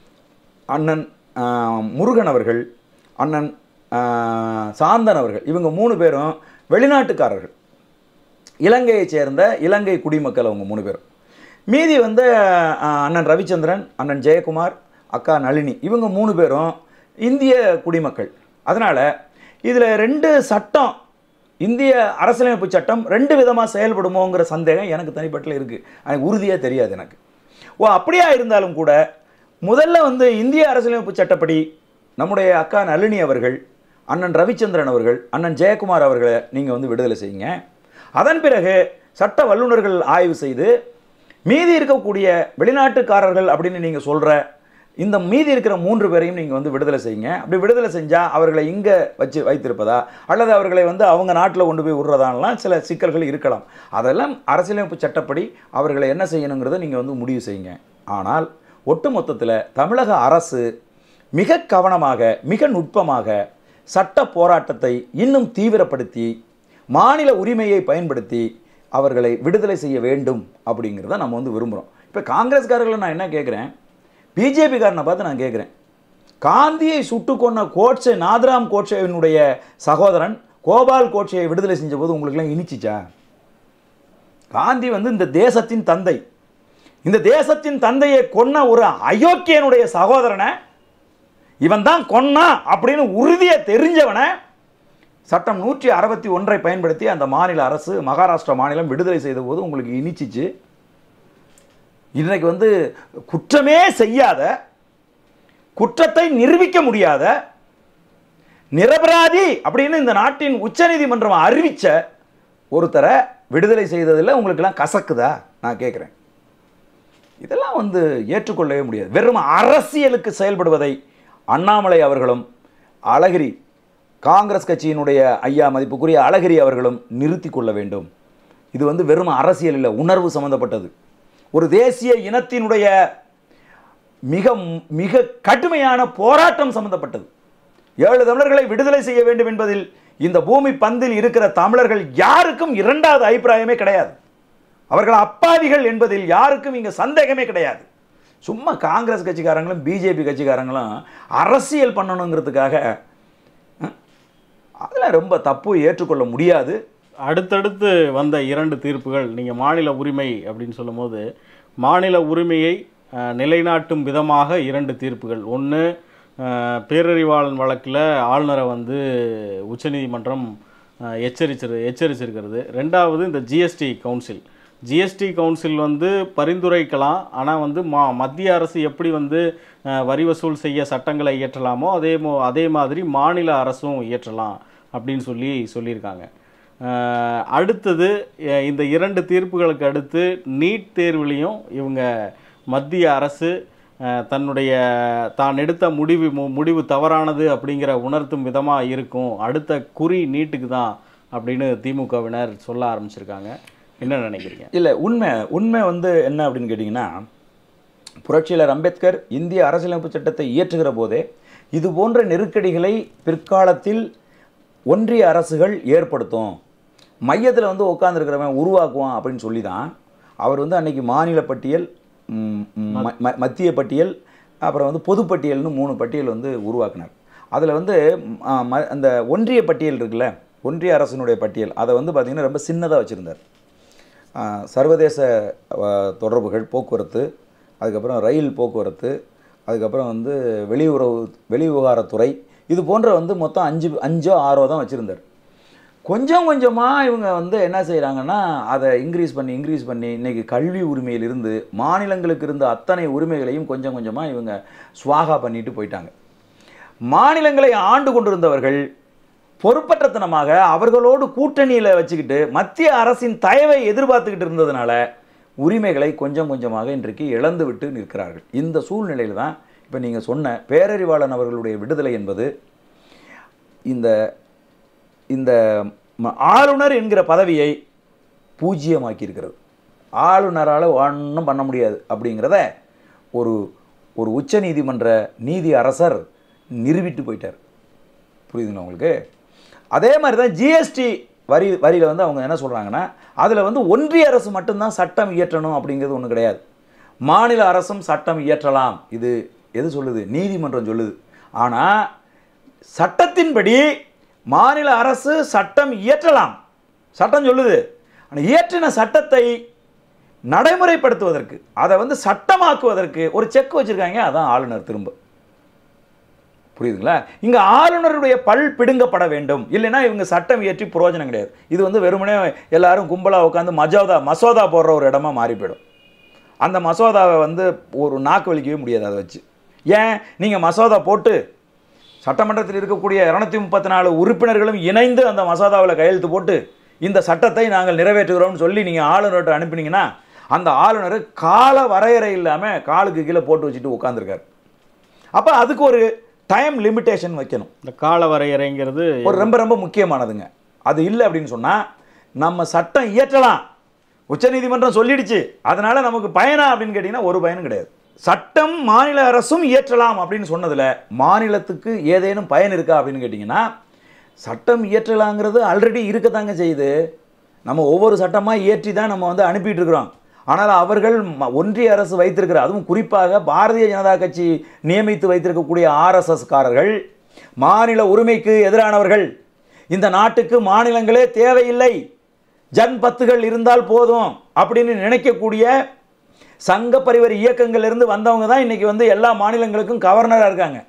அண்ணன் அஹ், முருகன் அவர்கள் அண்ணன் அஹ், சாந்தன் அவர்கள் இவங்க மூணு பேரும் வெளிநாட்டுக்காரர்கள் இலங்கையைச் சேர்ந்த இலங்கை குடிமக்கள் அவங்க மூணு பேரும் மீதி வந்து அஹ், அண்ணன் ரவிச்சந்திரன் அண்ணன் ஜெயக்குமார் அக்கா நளினி இவங்க மூணு பேரும் இந்திய குடிமக்கள் அதனால் இதில் ரெண்டு சட்டம் இந்திய அரசியலமைப்பு சட்டம் ரெண்டு விதமாக செயல்படுமோங்கிற சந்தேகம் எனக்கு தனிப்பட்ட இருக்குது எனக்கு உறுதியாக தெரியாது எனக்கு ஓ அப்படியா இருந்தாலும் கூட முதல்ல வந்து இந்திய அரசியலமைப்பு சட்டப்படி நம்முடைய அக்கா நளினி அவர்கள் அண்ணன் ரவிச்சந்திரன் அவர்கள் அண்ணன் ஜெயக்குமார் அவர்களை நீங்கள் வந்து விடுதலை செய்யுங்க அதன் பிறகு சட்ட வல்லுநர்கள் ஆய்வு செய்து மீதி இருக்கக்கூடிய வெளிநாட்டுக்காரர்கள் அப்படின்னு நீங்கள் சொல்கிற இந்த மீதி இருக்கிற மூன்று பேரையும் நீங்கள் வந்து விடுதலை செய்யுங்க அப்படி விடுதலை செஞ்சால் அவர்களை இங்கே வச்சு வைத்திருப்பதா அல்லது அவர்களை வந்து அவங்க நாட்டில் கொண்டு போய் விடுறதானலாம் சில சிக்கல்கள் இருக்கலாம் அதெல்லாம் அரசியலமைப்பு சட்டப்படி அவர்களை என்ன செய்யணுங்கிறத நீங்கள் வந்து முடிவு செய்யுங்க ஆனால் ஒட்டுமொத்தத்தில் தமிழக அரசு மிக கவனமாக மிக நுட்பமாக சட்ட போராட்டத்தை இன்னும் தீவிரப்படுத்தி மாநில உரிமையை பயன்படுத்தி அவர்களை விடுதலை செய்ய வேண்டும் அப்படிங்கிறத நம்ம வந்து விரும்புகிறோம் இப்போ காங்கிரஸ்காரர்களை நான் என்ன கேட்குறேன் பிஜேபிக்காரனை பார்த்து நான் கேட்குறேன் காந்தியை சுட்டு கொன்ன கோட்சே நாதராம் கோட்சேவினுடைய சகோதரன் கோபால் கோட்சேயை விடுதலை செஞ்ச போது உங்களுக்குலாம் இனிச்சிச்சா காந்தி வந்து இந்த தேசத்தின் தந்தை இந்த தேசத்தின் தந்தையை கொன்ன ஒரு அயோக்கியனுடைய சகோதரனை இவன் தான் கொன்னா அப்படின்னு உறுதியை தெரிஞ்சவனை சட்டம் நூற்றி அறுபத்தி ஒன்றை பயன்படுத்தி அந்த மாநில அரசு மகாராஷ்டிரா மாநிலம் விடுதலை செய்த போது உங்களுக்கு இனிச்சிச்சு இன்னைக்கு வந்து குற்றமே செய்யாத குற்றத்தை நிரூபிக்க முடியாத நிரபராதி அப்படின்னு இந்த நாட்டின் உச்சநீதிமன்றம் அறிவிச்ச ஒருத்தரை விடுதலை செய்ததில் உங்களுக்கெல்லாம் கசக்குதா நான் கேட்குறேன் இதெல்லாம் வந்து ஏற்றுக்கொள்ளவே முடியாது வெறும் அரசியலுக்கு செயல்படுவதை அண்ணாமலை அவர்களும் அழகிரி காங்கிரஸ் கட்சியினுடைய ஐயா மதிப்புக்குரிய அழகிரி அவர்களும் நிறுத்தி கொள்ள வேண்டும் இது வந்து வெறும் அரசியல் இல்லை உணர்வு சம்பந்தப்பட்டது ஒரு தேசிய இனத்தினுடைய மிக மிக கடுமையான போராட்டம் சம்பந்தப்பட்டது ஏழு தமிழர்களை விடுதலை செய்ய வேண்டும் என்பதில் இந்த பூமி பந்தில் இருக்கிற தமிழர்கள் யாருக்கும் இரண்டாவது அபிப்பிராயமே கிடையாது அவர்கள் அப்பாவிகள் என்பதில் யாருக்கும் இங்கே சந்தேகமே கிடையாது சும்மா காங்கிரஸ் கட்சிக்காரங்களும் பிஜேபி கட்சிக்காரங்களும் அரசியல் பண்ணணுங்கிறதுக்காக அதில் ரொம்ப தப்பு ஏற்றுக்கொள்ள முடியாது அடுத்தடுத்து வந்த இரண்டு தீர்ப்புகள் நீங்கள் மாநில உரிமை அப்படின்னு சொல்லும்போது மாநில உரிமையை அஹ், நிலைநாட்டும் விதமாக இரண்டு தீர்ப்புகள் ஒன்று பேரறிவாளன் வழக்கில் ஆளுநரை வந்து உச்சநீதிமன்றம் அஹ், எச்சரிச்சிரு எச்சரிச்சிருக்கிறது ரெண்டாவது இந்த ஜிஎஸ்டி கவுன்சில் ஜிஎஸ்டி கவுன்சில் வந்து பரிந்துரைக்கலாம் ஆனால் வந்து மா மத்திய அரசு எப்படி வந்து அஹ், வரி வசூல் செய்ய சட்டங்களை இயற்றலாமோ அதே மோ அதே மாதிரி மாநில அரசும் இயற்றலாம் அப்படின்னு சொல்லி சொல்லியிருக்காங்க அஹ், அடுத்தது அஹ், இந்த இரண்டு தீர்ப்புகளுக்கு அடுத்து நீட் தேர்விலையும் இவங்க மத்திய அரசு அஹ், தன்னுடைய தான் எடுத்த முடிவு மு- முடிவு தவறானது அப்படிங்கிற உணர்த்தும் விதமாக இருக்கும் அடுத்த குறி நீட்டுக்கு தான் அப்படின்னு திமுகவினர் சொல்ல ஆரம்பிச்சிருக்காங்க என்ன நினைக்கிறீங்க இல்லை உண்மை உண்மை வந்து என்ன அப்படின்னு கேட்டிங்கன்னா புரட்சியாளர் அம்பேத்கர் இந்திய அரசியலமைப்பு சட்டத்தை இயற்றுகிற போதே இது போன்ற நெருக்கடிகளை பிற்காலத்தில் ஒன்றிய அரசுகள் ஏற்படுத்தும் மையத்தில் வந்து உட்காந்துருக்கிறவன் உருவாக்குவான் அப்படின்னு சொல்லி தான் அவர் வந்து அன்னைக்கு மாநில பட்டியல் ம், ம், ம- ம- மத்திய பட்டியல் அப்புறம் வந்து பொதுப்பட்டியல்னு மூணு பட்டியல் வந்து உருவாக்குனார் அதில் வந்து ம், ஆ, ம- அந்த ஒன்றிய பட்டியல் இருக்குல்ல ஒன்றிய அரசினுடைய பட்டியல் அதை வந்து பார்த்திங்கன்னா ரொம்ப சின்னதாக வச்சுருந்தார் ஆஹ் சர்வதேச ஆஹ், தொடர்புகள் போக்குவரத்து அதுக்கப்புறம் ரயில் போக்குவரத்து அதுக்கப்புறம் வந்து வெளியுறவு வெளிவிவகாரத்துறை இது போன்ற வந்து மொத்தம் அஞ்சு அஞ்சோ ஆறோ தான் வச்சுருந்தார் கொஞ்சம் கொஞ்சமாக இவங்க வந்து என்ன செய்கிறாங்கன்னா அதை இன்க்ரீஸ் பண்ணி இன்க்ரீஸ் பண்ணி இன்றைக்கி கல்வி உரிமையிலிருந்து மாநிலங்களுக்கு இருந்த அத்தனை உரிமைகளையும் கொஞ்சம் கொஞ்சமாக இவங்க சுவாகா பண்ணிட்டு போயிட்டாங்க மாநிலங்களை ஆண்டு கொண்டிருந்தவர்கள் பொறுப்பற்றத்தனமாக அவர்களோடு கூட்டணியில் வச்சுக்கிட்டு மத்திய அரசின் தயவை எதிர்பார்த்துக்கிட்டு இருந்ததுனால உரிமைகளை கொஞ்சம் கொஞ்சமாக இன்றைக்கு இழந்து விட்டு நிற்கிறார்கள் இந்த சூழ்நிலையில் தான் இப்போ நீங்கள் சொன்ன பேரறிவாளன் அவர்களுடைய விடுதலை என்பது இந்த இந்த ம- ஆளுநர் என்கிற பதவியை பூஜ்ஜியமாக்கி இருக்கிறது ஆளுநரால் ஒன்றும் பண்ண முடியாது அப்படிங்கிறத ஒரு ஒரு உச்சநீதிமன்ற நீதி அரசர் நிறுவிட்டு போயிட்டார் புரியுதுங்களா உங்களுக்கு அதே மாதிரி தான் ஜிஎஸ்டி வரி வரியில் வந்து அவங்க என்ன சொல்கிறாங்கன்னா அதில் வந்து ஒன்றிய அரசு மட்டும்தான் சட்டம் இயற்றணும் அப்படிங்கிறது ஒன்றும் கிடையாது மாநில அரசும் சட்டம் இயற்றலாம் இது எது சொல்லுது நீதிமன்றம் சொல்லுது ஆனால் சட்டத்தின்படி மாநில அரசு சட்டம் இயற்றலாம் சட்டம் சொல்லுது ஆனால் இயற்றின சட்டத்தை நடைமுறைப்படுத்துவதற்கு அதை வந்து சட்டமாக்குவதற்கு ஒரு செக் வச்சுருக்காங்க அதான் ஆளுநர் திரும்ப புரியுதுங்களா இங்க ஆளுநருடைய பல் பிடுங்கப்பட வேண்டும் இல்லைன்னா இவங்க சட்டம் இயற்றி பிரயோஜனம் கிடையாது இது வந்து வெறுமனே எல்லாரும் கும்பலா உட்காந்து மஜோதா மசோதா போடுற ஒரு இடமா மாறி போயிடும் அந்த மசோதாவை வந்து ஒரு நாக்கு வலிக்கவே முடியாது அதை வச்சு ஏன் நீங்க மசோதா போட்டு சட்டமன்றத்தில் இருக்கக்கூடிய இரநூத்தி முப்பத்தி நாலு உறுப்பினர்களும் இணைந்து அந்த மசோதாவில் கையெழுத்து போட்டு இந்த சட்டத்தை நாங்கள் நிறைவேற்றுகிறோம்னு சொல்லி நீங்கள் ஆளுநர்கிட்ட அனுப்பினீங்கன்னா அந்த ஆளுநர் கால வரையறை இல்லாமல் காலுக்கு கீழே போட்டு வச்சுட்டு உட்காந்துருக்காரு அப்போ அதுக்கு ஒரு டைம் லிமிட்டேஷன் வைக்கணும் இந்த கால வரையறைங்கிறது ஒரு ரொம்ப ரொம்ப முக்கியமானதுங்க அது இல்லை அப்படின்னு சொன்னால் நம்ம சட்டம் இயற்றலாம் உச்சநீதிமன்றம் சொல்லிடுச்சு அதனால நமக்கு பயனா அப்படின்னு கேட்டிங்கன்னா ஒரு பயனும் கிடையாது சட்டம் மாநில அரசும் இயற்றலாம் அப்படின்னு சொன்னதில் மாநிலத்துக்கு ஏதேனும் பயன் இருக்கா அப்படின்னு கேட்டிங்கன்னா சட்டம் இயற்றலாங்கிறது ஆல்ரெடி இருக்கத்தாங்க செய்யுது நம்ம ஒவ்வொரு சட்டமாக இயற்றி தான் நம்ம வந்து அனுப்பிட்டு இருக்கிறோம் ஆனால் அவர்கள் ம- ஒன்றிய அரசு வைத்திருக்கிற அதுவும் குறிப்பாக பாரதிய ஜனதா கட்சி நியமித்து வைத்திருக்கக்கூடிய ஆர்எஸ்எஸ் காரர்கள் மாநில உரிமைக்கு எதிரானவர்கள் இந்த நாட்டுக்கு மாநிலங்களே தேவையில்லை ஜன் பத்துகள் இருந்தால் போதும் அப்படின்னு நினைக்கக்கூடிய சங்க பரிவர் இயக்கங்கள்ல இருந்து வந்தவங்க தான் இன்னைக்கு வந்து எல்லா மாநிலங்களுக்கும் கவர்னராக இருக்காங்க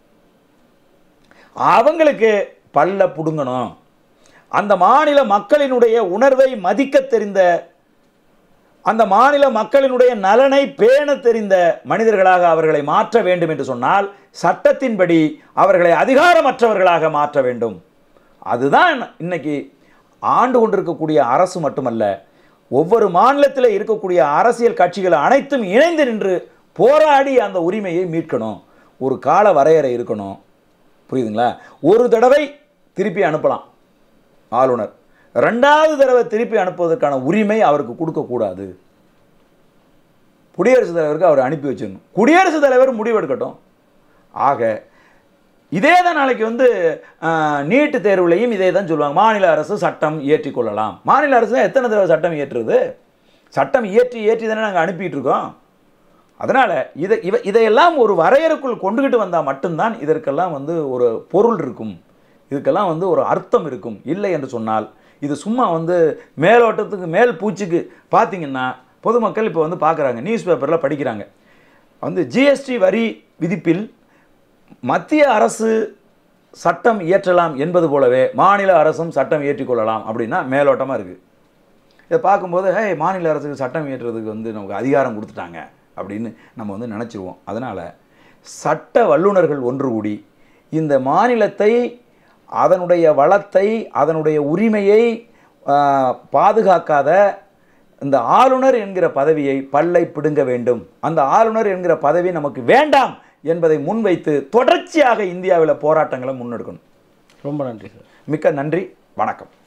அவங்களுக்கு பல்ல புடுங்கணும் அந்த மாநில மக்களினுடைய உணர்வை மதிக்க தெரிந்த அந்த மாநில மக்களினுடைய நலனை பேண தெரிந்த மனிதர்களாக அவர்களை மாற்ற வேண்டும் என்று சொன்னால் சட்டத்தின்படி அவர்களை அதிகாரமற்றவர்களாக மாற்ற வேண்டும் அதுதான் இன்னைக்கு ஆண்டு கொண்டிருக்கக்கூடிய அரசு மட்டுமல்ல ஒவ்வொரு மாநிலத்தில் இருக்கக்கூடிய அரசியல் கட்சிகள் அனைத்தும் இணைந்து நின்று போராடி அந்த உரிமையை மீட்கணும் ஒரு கால வரையறை இருக்கணும் புரியுதுங்களா ஒரு தடவை திருப்பி அனுப்பலாம் ஆளுநர் ரெண்டாவது தடவை திருப்பி அனுப்புவதற்கான உரிமை அவருக்கு கொடுக்கக்கூடாது குடியரசுத் தலைவருக்கு அவர் அனுப்பி வச்சிடணும் குடியரசுத் தலைவர் முடிவெடுக்கட்டும் ஆக இதே தான் நாளைக்கு வந்து ஆஹ், நீட்டு தேர்வுலையும் இதே தான் சொல்லுவாங்க மாநில அரசு சட்டம் இயற்றிக் கொள்ளலாம் மாநில அரசு எத்தனை தடவை சட்டம் இயற்றுறது சட்டம் இயற்றி இயற்றி தானே நாங்கள் அனுப்பிட்டு இருக்கோம் அதனால் இதை இவ இதையெல்லாம் ஒரு வரையறைக்குள் கொண்டுகிட்டு வந்தால் மட்டும்தான் இதற்கெல்லாம் வந்து ஒரு பொருள் இருக்கும் இதுக்கெல்லாம் வந்து ஒரு அர்த்தம் இருக்கும் இல்லை என்று சொன்னால் இது சும்மா வந்து மேலோட்டத்துக்கு மேல் பூச்சிக்கு பார்த்தீங்கன்னா பொதுமக்கள் இப்போ வந்து பார்க்குறாங்க நியூஸ் பேப்பரில் படிக்கிறாங்க வந்து ஜிஎஸ்டி வரி விதிப்பில் மத்திய அரசு சட்டம் இயற்றலாம் என்பது போலவே மாநில அரசும் சட்டம் இயற்றிக்கொள்ளலாம் அப்படின்னா மேலோட்டமாக இருக்குது இதை பார்க்கும்போது ஹே மாநில அரசுக்கு சட்டம் இயற்றுறதுக்கு வந்து நமக்கு அதிகாரம் கொடுத்துட்டாங்க அப்படின்னு நம்ம வந்து நினச்சிருவோம் அதனால் சட்ட வல்லுநர்கள் ஒன்று கூடி இந்த மாநிலத்தை அதனுடைய வளத்தை அதனுடைய உரிமையை ஆஹ், பாதுகாக்காத இந்த ஆளுநர் என்கிற பதவியை பல்லை பிடுங்க வேண்டும் அந்த ஆளுநர் என்கிற பதவி நமக்கு வேண்டாம் என்பதை முன்வைத்து தொடர்ச்சியாக இந்தியாவில் போராட்டங்களை முன்னெடுக்கணும் ரொம்ப நன்றி சார் மிக்க நன்றி வணக்கம்